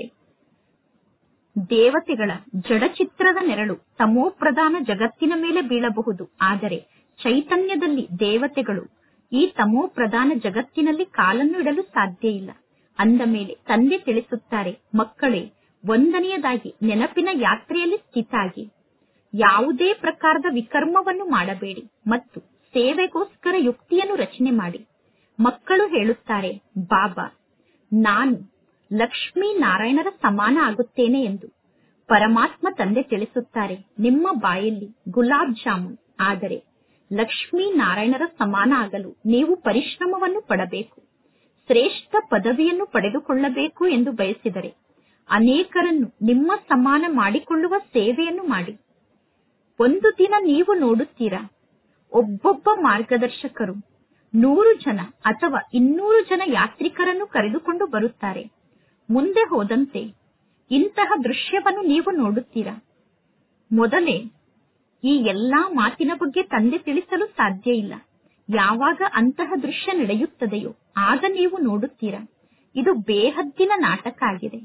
ದೇವತೆಗಳ ಜಡಚಿತ್ರದ ನೆರಳು ತಮೋ ಪ್ರಧಾನ ಜಗತ್ತಿನ ಮೇಲೆ ಬೀಳಬಹುದು ಆದರೆ ಚೈತನ್ಯದಲ್ಲಿ ದೇವತೆಗಳು ಈ ತಮೋ ಪ್ರಧಾನ ಜಗತ್ತಿನಲ್ಲಿ ಕಾಲನ್ನು ಇಡಲು ಸಾಧ್ಯ ಇಲ್ಲ ಅಂದ ಮೇಲೆ ತಂದೆ ತಿಳಿಸುತ್ತಾರೆ ಮಕ್ಕಳೇ ಒಂದನೆಯದಾಗಿ ನೆನಪಿನ ಯಾತ್ರೆಯಲ್ಲಿ ಸ್ಥಿತಾಗಿ ಯಾವುದೇ ಪ್ರಕಾರದ ವಿಕರ್ಮವನ್ನು ಮಾಡಬೇಡಿ ಮತ್ತು ಸೇವೆಗೋಸ್ಕರ ಯುಕ್ತಿಯನ್ನು ರಚನೆ ಮಾಡಿ ಮಕ್ಕಳು ಹೇಳುತ್ತಾರೆ ಬಾಬಾ ನಾನು ಲಕ್ಷ್ಮೀ ನಾರಾಯಣರ ಸಮಾನ ಆಗುತ್ತೇನೆ ಎಂದು ಪರಮಾತ್ಮ ತಂದೆ ತಿಳಿಸುತ್ತಾರೆ ನಿಮ್ಮ ಬಾಯಲ್ಲಿ ಗುಲಾಬ್ ಜಾಮೂನ್ ಆದರೆ ಲಕ್ಷ್ಮೀ ನಾರಾಯಣರ ಸಮಾನ ಆಗಲು ನೀವು ಪರಿಶ್ರಮವನ್ನು ಪಡಬೇಕು ಶ್ರೇಷ್ಠ ಪದವಿಯನ್ನು ಪಡೆದುಕೊಳ್ಳಬೇಕು ಎಂದು ಬಯಸಿದರೆ ಅನೇಕರನ್ನು ನಿಮ್ಮ ಸಮಾನ ಮಾಡಿಕೊಳ್ಳುವ ಸೇವೆಯನ್ನು ಮಾಡಿ ಒಂದು ದಿನ ನೀವು ನೋಡುತ್ತೀರಾ ಒಬ್ಬೊಬ್ಬ ಮಾರ್ಗದರ್ಶಕರು ನೂರು ಜನ ಅಥವಾ ಇನ್ನೂರು ಜನ ಯಾತ್ರಿಕರನ್ನು ಕರೆದುಕೊಂಡು ಬರುತ್ತಾರೆ ಮುಂದೆ ಹೋದಂತೆ ಇಂತಹ ದೃಶ್ಯವನ್ನು ನೀವು ನೋಡುತ್ತೀರಾ ಮೊದಲೇ ಈ ಎಲ್ಲಾ ಮಾತಿನ ಬಗ್ಗೆ ತಂದೆ ತಿಳಿಸಲು ಸಾಧ್ಯ ಇಲ್ಲ ಯಾವಾಗ ಅಂತಹ ದೃಶ್ಯ ನಡೆಯುತ್ತದೆಯೋ ಆಗ ನೀವು ನೋಡುತ್ತೀರಾ ಇದು ಬೇಹದ್ದಿನ ನಾಟಕ ಆಗಿದೆ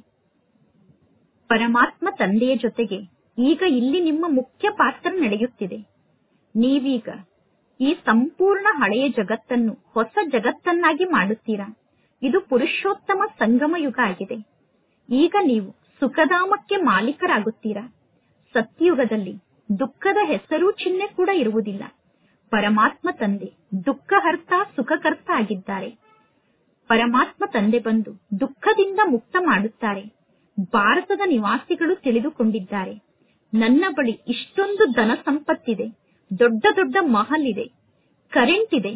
ಪರಮಾತ್ಮ ತಂದೆಯ ಜೊತೆಗೆ ಈಗ ಇಲ್ಲಿ ನಿಮ್ಮ ಮುಖ್ಯ ಪಾತ್ರ ನಡೆಯುತ್ತಿದೆ ನೀವೀಗ ಈ ಸಂಪೂರ್ಣ ಹಳೆಯ ಜಗತ್ತನ್ನು ಹೊಸ ಜಗತ್ತನ್ನಾಗಿ ಮಾಡುತ್ತೀರಾ ಇದು ಪುರುಷೋತ್ತಮ ಸಂಗಮ ಯುಗ ಆಗಿದೆ ಈಗ ನೀವು ಸುಖಧಾಮಕ್ಕೆ ಮಾಲೀಕರಾಗುತ್ತೀರಾ ಸತ್ಯಯುಗದಲ್ಲಿ ದುಃಖದ ಹೆಸರು ಚಿಹ್ನೆ ಕೂಡ ಇರುವುದಿಲ್ಲ ಪರಮಾತ್ಮ ತಂದೆ ದುಃಖಹರ್ತ ಸುಖಕರ್ತ ಆಗಿದ್ದಾರೆ ಪರಮಾತ್ಮ ತಂದೆ ಬಂದು ದುಃಖದಿಂದ ಮುಕ್ತ ಮಾಡುತ್ತಾರೆ ಭಾರತದ ನಿವಾಸಿಗಳು ತಿಳಿದುಕೊಂಡಿದ್ದಾರೆ ನನ್ನ ಬಳಿ ಇಷ್ಟೊಂದು ಧನ ಸಂಪತ್ತಿದೆ ದೊಡ್ಡ ದೊಡ್ಡ ಮಹಲ್ ಇದೆ ಕರೆಂಟ್ ಇದೆ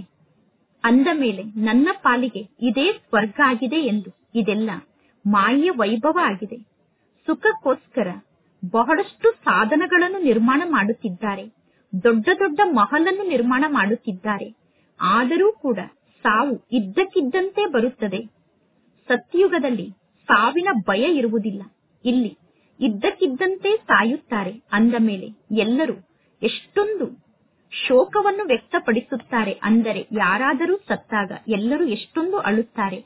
ಅಂದ ಮೇಲೆ ನನ್ನ ಪಾಲಿಗೆ ಇದೇ ಸ್ವರ್ಗ ಆಗಿದೆ ಎಂದು ಇದೆಲ್ಲ ಮಾಯೆಯ ವೈಭವ ಆಗಿದೆ ಸುಖಕ್ಕೋಸ್ಕರ ಬಹಳಷ್ಟು ಸಾಧನಗಳನ್ನು ನಿರ್ಮಾಣ ಮಾಡುತ್ತಿದ್ದಾರೆ ದೊಡ್ಡ ದೊಡ್ಡ ಮಹಲನ್ನು ನಿರ್ಮಾಣ ಮಾಡುತ್ತಿದ್ದಾರೆ ಆದರೂ ಕೂಡ ಸಾವು ಇದ್ದಕ್ಕಿದ್ದಂತೆ ಬರುತ್ತದೆ ಸತ್ಯಯುಗದಲ್ಲಿ ಸಾವಿನ ಭಯ ಇರುವುದಿಲ್ಲ ಇಲ್ಲಿ ಇದ್ದಕ್ಕಿದ್ದಂತೆ ಸಾಯುತ್ತಾರೆ ಅಂದ ಮೇಲೆ ಎಲ್ಲರೂ ಎಷ್ಟೊಂದು ಶೋಕವನ್ನು ವ್ಯಕ್ತಪಡಿಸುತ್ತಾರೆ ಅಂದರೆ ಯಾರಾದರೂ ಸತ್ತಾಗ ಎಲ್ಲರೂ ಎಷ್ಟೊಂದು ಅಳುತ್ತಾರೆ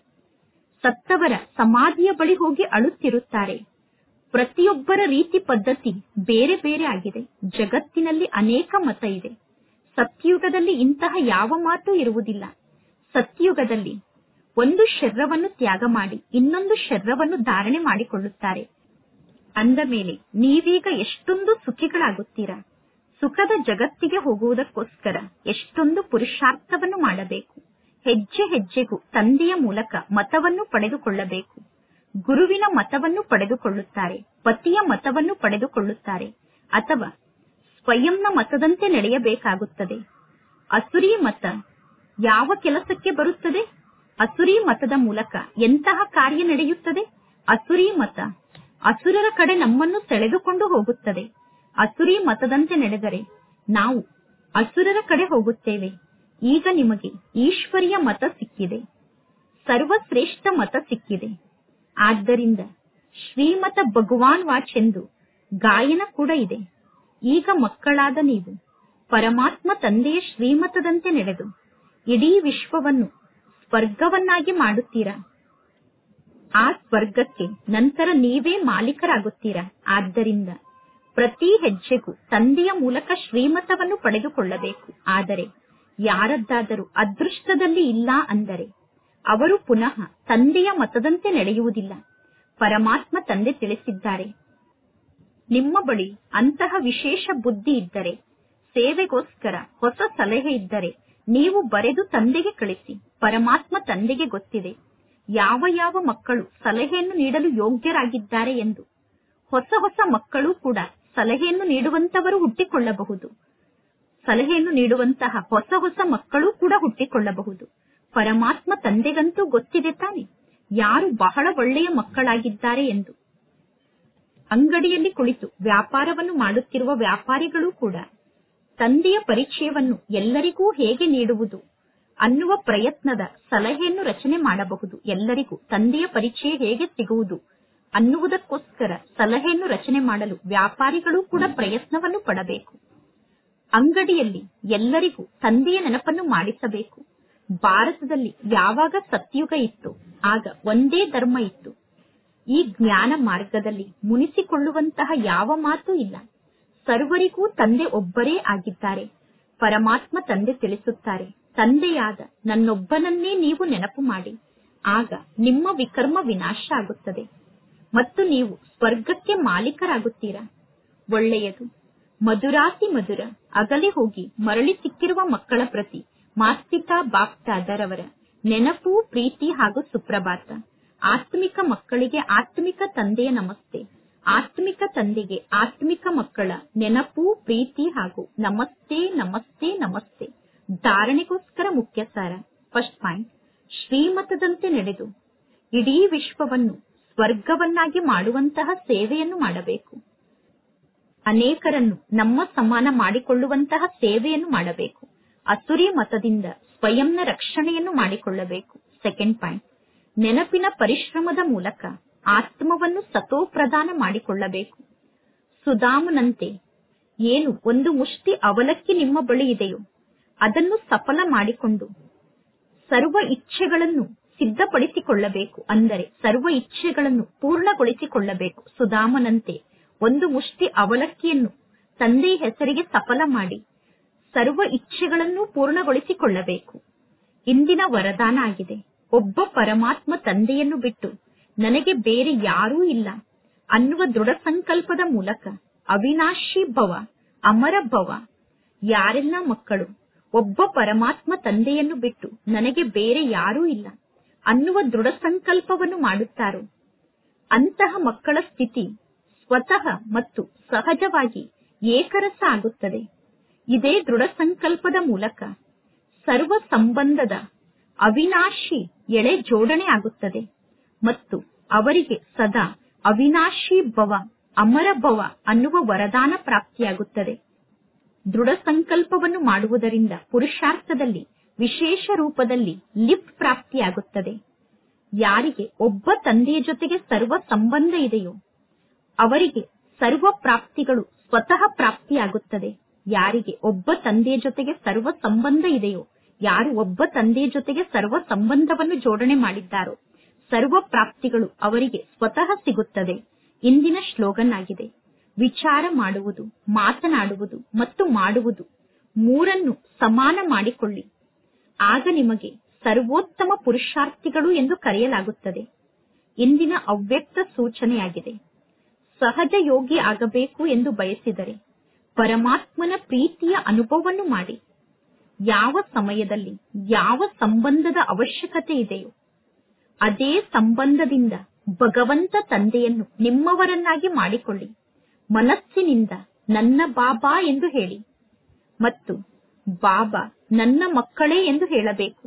ಸತ್ತವರ ಸಮಾಧಿಯ ಬಳಿ ಹೋಗಿ ಅಳುತ್ತಿರುತ್ತಾರೆ ಪ್ರತಿಯೊಬ್ಬರ ರೀತಿ ಪದ್ಧತಿ ಬೇರೆ ಬೇರೆ ಆಗಿದೆ ಜಗತ್ತಿನಲ್ಲಿ ಅನೇಕ ಮತ ಇದೆ ಸತ್ಯಯುಗದಲ್ಲಿ ಇಂತಹ ಯಾವ ಮಾತು ಇರುವುದಿಲ್ಲ ಸತ್ಯಯುಗದಲ್ಲಿ ಒಂದು ಶರೀರವನ್ನು ತ್ಯಾಗ ಮಾಡಿ ಇನ್ನೊಂದು ಶರೀರವನ್ನು ಧಾರಣೆ ಮಾಡಿಕೊಳ್ಳುತ್ತಾರೆ ಅಂದ ಮೇಲೆ ನೀವೀಗ ಎಷ್ಟೊಂದು ಸುಖಿಗಳಾಗುತ್ತೀರಾ ಸುಖದ ಜಗತ್ತಿಗೆ ಹೋಗುವುದಕ್ಕೋಸ್ಕರ ಎಷ್ಟೊಂದು ಪುರುಷಾರ್ಥವನ್ನು ಮಾಡಬೇಕು ಹೆಜ್ಜೆ ಹೆಜ್ಜೆಗೂ ತಂದೆಯ ಮೂಲಕ ಮತವನ್ನು ಪಡೆದುಕೊಳ್ಳಬೇಕು ಗುರುವಿನ ಮತವನ್ನು ಪಡೆದುಕೊಳ್ಳುತ್ತಾರೆ ಪತಿಯ ಮತವನ್ನು ಪಡೆದುಕೊಳ್ಳುತ್ತಾರೆ ಅಥವಾ ಸ್ವಯಂನ ಮತದಂತೆ ನಡೆಯಬೇಕಾಗುತ್ತದೆ ಅಸುರಿ ಮತ ಯಾವ ಕೆಲಸಕ್ಕೆ ಬರುತ್ತದೆ ಅಸುರಿ ಮತದ ಮೂಲಕ ಎಂತಹ ಕಾರ್ಯ ನಡೆಯುತ್ತದೆ ಅಸುರಿ ಮತ ಅಸುರರ ಕಡೆ ನಮ್ಮನ್ನು ಸೆಳೆದುಕೊಂಡು ಹೋಗುತ್ತದೆ ಅಸುರಿ ಮತದಂತೆ ನಡೆದರೆ ನಾವು ಅಸುರರ ಕಡೆ ಹೋಗುತ್ತೇವೆ ಈಗ ನಿಮಗೆ ಈಶ್ವರಿಯ ಮತ ಸಿಕ್ಕಿದೆ ಸರ್ವಶ್ರೇಷ್ಠ ಮತ ಸಿಕ್ಕಿದೆ ಆದ್ದರಿಂದ ಶ್ರೀಮತ ಭಗವಾನ್ ವಾಚ್ ಎಂದು ಗಾಯನ ಕೂಡ ಇದೆ ಈಗ ಮಕ್ಕಳಾದ ನೀವು ಪರಮಾತ್ಮ ತಂದೆಯ ಶ್ರೀಮತದಂತೆ ನಡೆದು ಇಡೀ ವಿಶ್ವವನ್ನು ಸ್ವರ್ಗವನ್ನಾಗಿ ಮಾಡುತ್ತೀರಾ ಆ ಸ್ವರ್ಗಕ್ಕೆ ನಂತರ ನೀವೇ ಮಾಲೀಕರಾಗುತ್ತೀರಾ ಆದ್ದರಿಂದ ಪ್ರತಿ ಹೆಜ್ಜೆಗೂ ತಂದೆಯ ಮೂಲಕ ಶ್ರೀಮತವನ್ನು ಪಡೆದುಕೊಳ್ಳಬೇಕು ಆದರೆ ಯಾರದ್ದಾದರೂ ಅದೃಷ್ಟದಲ್ಲಿ ಇಲ್ಲ ಅಂದರೆ ಅವರು ಪುನಃ ತಂದೆಯ ಮತದಂತೆ ನಡೆಯುವುದಿಲ್ಲ ಪರಮಾತ್ಮ ತಂದೆ ತಿಳಿಸಿದ್ದಾರೆ ನಿಮ್ಮ ಬಳಿ ಅಂತಹ ವಿಶೇಷ ಬುದ್ಧಿ ಇದ್ದರೆ ಸೇವೆಗೋಸ್ಕರ ಹೊಸ ಸಲಹೆ ಇದ್ದರೆ ನೀವು ಬರೆದು ತಂದೆಗೆ ಕಳಿಸಿ ಪರಮಾತ್ಮ ತಂದೆಗೆ ಗೊತ್ತಿದೆ ಯಾವ ಯಾವ ಮಕ್ಕಳು ಸಲಹೆಯನ್ನು ನೀಡಲು ಯೋಗ್ಯರಾಗಿದ್ದಾರೆ ಎಂದು ಹೊಸ ಹೊಸ ಮಕ್ಕಳು ಕೂಡ ಸಲಹೆಯನ್ನು ನೀಡುವಂತವರು ಹುಟ್ಟಿಕೊಳ್ಳಬಹುದು ಸಲಹೆಯನ್ನು ನೀಡುವಂತಹ ಹೊಸ ಹೊಸ ಮಕ್ಕಳು ಕೂಡ ಹುಟ್ಟಿಕೊಳ್ಳಬಹುದು ಪರಮಾತ್ಮ ತಂದೆಗಂತೂ ಗೊತ್ತಿದೆ ತಾನೆ ಯಾರು ಬಹಳ ಒಳ್ಳೆಯ ಮಕ್ಕಳಾಗಿದ್ದಾರೆ ಎಂದು ಅಂಗಡಿಯಲ್ಲಿ ಕುಳಿತು ವ್ಯಾಪಾರವನ್ನು ಮಾಡುತ್ತಿರುವ ವ್ಯಾಪಾರಿಗಳು ಕೂಡ ತಂದೆಯ ಪರಿಚಯವನ್ನು ಎಲ್ಲರಿಗೂ ಹೇಗೆ ನೀಡುವುದು ಅನ್ನುವ ಪ್ರಯತ್ನದ ಸಲಹೆಯನ್ನು ರಚನೆ ಮಾಡಬಹುದು ಎಲ್ಲರಿಗೂ ತಂದೆಯ ಪರಿಚಯ ಹೇಗೆ ಸಿಗುವುದು ಅನ್ನುವುದಕ್ಕೋಸ್ಕರ ಸಲಹೆಯನ್ನು ರಚನೆ ಮಾಡಲು ವ್ಯಾಪಾರಿಗಳು ಕೂಡ ಪ್ರಯತ್ನವನ್ನು ಪಡಬೇಕು ಅಂಗಡಿಯಲ್ಲಿ ಎಲ್ಲರಿಗೂ ತಂದೆಯ ನೆನಪನ್ನು ಮಾಡಿಸಬೇಕು ಭಾರತದಲ್ಲಿ ಯಾವಾಗ ಸತ್ಯುಗ ಇತ್ತು ಆಗ ಒಂದೇ ಧರ್ಮ ಇತ್ತು ಈ ಜ್ಞಾನ ಮಾರ್ಗದಲ್ಲಿ ಮುನಿಸಿಕೊಳ್ಳುವಂತಹ ಯಾವ ಮಾತು ಇಲ್ಲ ಸರ್ವರಿಗೂ ತಂದೆ ಒಬ್ಬರೇ ಆಗಿದ್ದಾರೆ ಪರಮಾತ್ಮ ತಂದೆ ತಿಳಿಸುತ್ತಾರೆ ತಂದೆಯಾದ ನನ್ನೊಬ್ಬನನ್ನೇ ನೀವು ನೆನಪು ಮಾಡಿ ಆಗ ನಿಮ್ಮ ವಿಕರ್ಮ ವಿನಾಶ ಆಗುತ್ತದೆ ಮತ್ತು ನೀವು ಸ್ವರ್ಗಕ್ಕೆ ಮಾಲೀಕರಾಗುತ್ತೀರಾ ಒಳ್ಳೆಯದು ಮಧುರಾತಿ ಮಧುರ ಅಗಲಿ ಹೋಗಿ ಮರಳಿ ಸಿಕ್ಕಿರುವ ಮಕ್ಕಳ ಪ್ರತಿ ಮಾಸ್ತಿಕಾ ಬಾಪ್ತಾದರವರ ನೆನಪು ಪ್ರೀತಿ ಹಾಗೂ ಸುಪ್ರಭಾತ ಆತ್ಮಿಕ ಮಕ್ಕಳಿಗೆ ಆತ್ಮಿಕ ತಂದೆಯ ನಮಸ್ತೆ ಆತ್ಮಿಕ ತಂದೆಗೆ ಆತ್ಮಿಕ ಮಕ್ಕಳ ನೆನಪು ಪ್ರೀತಿ ಹಾಗೂ ನಮಸ್ತೆ ನಮಸ್ತೆ ನಮಸ್ತೆ ಧಾರಣೆಗೋಸ್ಕರ ಮುಖ್ಯ ಸಾರ ಫಸ್ಟ್ ಪಾಯಿಂಟ್ ಶ್ರೀಮತದಂತೆ ನಡೆದು ಇಡೀ ವಿಶ್ವವನ್ನು ಸ್ವರ್ಗವನ್ನಾಗಿ ಮಾಡುವಂತಹ ಸೇವೆಯನ್ನು ಮಾಡಬೇಕು ಅನೇಕರನ್ನು ನಮ್ಮ ಸಮಾನ ಮಾಡಿಕೊಳ್ಳುವಂತಹ ಸೇವೆಯನ್ನು ಮಾಡಬೇಕು ಅಸುರಿ ಮತದಿಂದ ಸ್ವಯಂನ ರಕ್ಷಣೆಯನ್ನು ಮಾಡಿಕೊಳ್ಳಬೇಕು ಸೆಕೆಂಡ್ ಪಾಯಿಂಟ್ ನೆನಪಿನ ಪರಿಶ್ರಮದ ಮೂಲಕ ಆತ್ಮವನ್ನು ಸತೋ ಪ್ರದಾನ ಮಾಡಿಕೊಳ್ಳಬೇಕು ಸುಧಾಮನಂತೆ ಏನು ಒಂದು ಮುಷ್ಟಿ ಅವಲಕ್ಕಿ ನಿಮ್ಮ ಬಳಿ ಇದೆಯೋ ಅದನ್ನು ಸಫಲ ಮಾಡಿಕೊಂಡು ಸರ್ವ ಇಚ್ಛೆಗಳನ್ನು ಸಿದ್ಧಪಡಿಸಿಕೊಳ್ಳಬೇಕು ಅಂದರೆ ಸರ್ವ ಇಚ್ಛೆಗಳನ್ನು ಪೂರ್ಣಗೊಳಿಸಿಕೊಳ್ಳಬೇಕು ಸುಧಾಮನಂತೆ ಒಂದು ಮುಷ್ಟಿ ಅವಲಕ್ಕಿಯನ್ನು ತಂದೆಯ ಹೆಸರಿಗೆ ಸಫಲ ಮಾಡಿ ಸರ್ವ ಇಚ್ಛೆಗಳನ್ನು ಪೂರ್ಣಗೊಳಿಸಿಕೊಳ್ಳಬೇಕು ಇಂದಿನ ವರದಾನ ಆಗಿದೆ ಒಬ್ಬ ಪರಮಾತ್ಮ ತಂದೆಯನ್ನು ಬಿಟ್ಟು ನನಗೆ ಬೇರೆ ಯಾರೂ ಇಲ್ಲ ಅನ್ನುವ ದೃಢ ಸಂಕಲ್ಪದ ಮೂಲಕ ಅವಿನಾಶಿ ಭವ ಅಮರ ಭವ ಯಾರೆಲ್ಲ ಮಕ್ಕಳು ಒಬ್ಬ ಪರಮಾತ್ಮ ತಂದೆಯನ್ನು ಬಿಟ್ಟು ನನಗೆ ಬೇರೆ ಯಾರೂ ಇಲ್ಲ ಅನ್ನುವ ದೃಢ ಸಂಕಲ್ಪವನ್ನು ಮಾಡುತ್ತಾರೋ ಅಂತಹ ಮಕ್ಕಳ ಸ್ಥಿತಿ ಸ್ವತಃ ಮತ್ತು ಸಹಜವಾಗಿ ಏಕರಸ ಆಗುತ್ತದೆ ಇದೇ ದೃಢ ಸಂಕಲ್ಪದ ಮೂಲಕ ಸರ್ವ ಸಂಬಂಧದ ಅವಿನಾಶಿ ಎಳೆ ಜೋಡಣೆ ಆಗುತ್ತದೆ ಮತ್ತು ಅವರಿಗೆ ಸದಾ ಅವಿನಾಶಿ ಭವ ಅಮರ ಭವ ಅನ್ನುವ ವರದಾನ ಪ್ರಾಪ್ತಿಯಾಗುತ್ತದೆ ದೃಢ ಸಂಕಲ್ಪವನ್ನು ಮಾಡುವುದರಿಂದ ಪುರುಷಾರ್ಥದಲ್ಲಿ ವಿಶೇಷ ರೂಪದಲ್ಲಿ ಲಿಫ್ಟ್ ಪ್ರಾಪ್ತಿಯಾಗುತ್ತದೆ ಯಾರಿಗೆ ಒಬ್ಬ ತಂದೆಯ ಜೊತೆಗೆ ಸರ್ವ ಸಂಬಂಧ ಇದೆಯೋ ಅವರಿಗೆ ಸರ್ವ ಪ್ರಾಪ್ತಿಗಳು ಸ್ವತಃ ಪ್ರಾಪ್ತಿಯಾಗುತ್ತದೆ ಯಾರಿಗೆ ಒಬ್ಬ ತಂದೆಯ ಜೊತೆಗೆ ಸರ್ವ ಸಂಬಂಧ ಇದೆಯೋ ಯಾರು ಒಬ್ಬ ತಂದೆಯ ಜೊತೆಗೆ ಸರ್ವ ಸಂಬಂಧವನ್ನು ಜೋಡಣೆ ಮಾಡಿದ್ದಾರೋ ಸರ್ವ ಪ್ರಾಪ್ತಿಗಳು ಅವರಿಗೆ ಸ್ವತಃ ಸಿಗುತ್ತದೆ ಇಂದಿನ ಶ್ಲೋಗನ್ ಆಗಿದೆ ವಿಚಾರ ಮಾಡುವುದು ಮಾತನಾಡುವುದು ಮತ್ತು ಮಾಡುವುದು ಮೂರನ್ನು ಸಮಾನ ಮಾಡಿಕೊಳ್ಳಿ ಆಗ ನಿಮಗೆ ಸರ್ವೋತ್ತಮ ಪುರುಷಾರ್ಥಿಗಳು ಎಂದು ಕರೆಯಲಾಗುತ್ತದೆ ಇಂದಿನ ಅವ್ಯಕ್ತ ಸೂಚನೆಯಾಗಿದೆ ಸಹಜ ಯೋಗಿ ಆಗಬೇಕು ಎಂದು ಬಯಸಿದರೆ ಪರಮಾತ್ಮನ ಪ್ರೀತಿಯ ಅನುಭವವನ್ನು ಮಾಡಿ ಯಾವ ಸಮಯದಲ್ಲಿ ಯಾವ ಸಂಬಂಧದ ಅವಶ್ಯಕತೆ ಇದೆಯೋ ಅದೇ ಸಂಬಂಧದಿಂದ ಭಗವಂತ ತಂದೆಯನ್ನು ನಿಮ್ಮವರನ್ನಾಗಿ ಮಾಡಿಕೊಳ್ಳಿ ಮನಸ್ಸಿನಿಂದ ನನ್ನ ಬಾಬಾ ಎಂದು ಹೇಳಿ ಮತ್ತು ಬಾಬಾ ನನ್ನ ಮಕ್ಕಳೇ ಎಂದು ಹೇಳಬೇಕು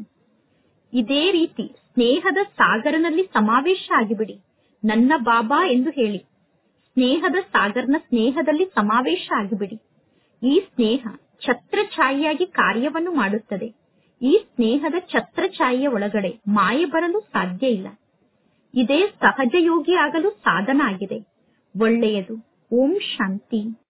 ಇದೇ ರೀತಿ ಸ್ನೇಹದ ಸಾಗರನಲ್ಲಿ ಸಮಾವೇಶ ಆಗಿಬಿಡಿ ನನ್ನ ಬಾಬಾ ಎಂದು ಹೇಳಿ ಸ್ನೇಹದ ಸಾಗರ್ನ ಸ್ನೇಹದಲ್ಲಿ ಸಮಾವೇಶ ಆಗಿಬಿಡಿ ಈ ಸ್ನೇಹ ಛತ್ರಛಾಯಿಯಾಗಿ ಕಾರ್ಯವನ್ನು ಮಾಡುತ್ತದೆ ಈ ಸ್ನೇಹದ ಛತ್ರಛಾಯಿಯ ಒಳಗಡೆ ಮಾಯೆ ಬರಲು ಸಾಧ್ಯ ಇಲ್ಲ ಇದೇ ಸಹಜ ಯೋಗಿ ಆಗಲು ಸಾಧನ ಆಗಿದೆ ಒಳ್ಳೆಯದು ಓಂ ಶಾಂತಿ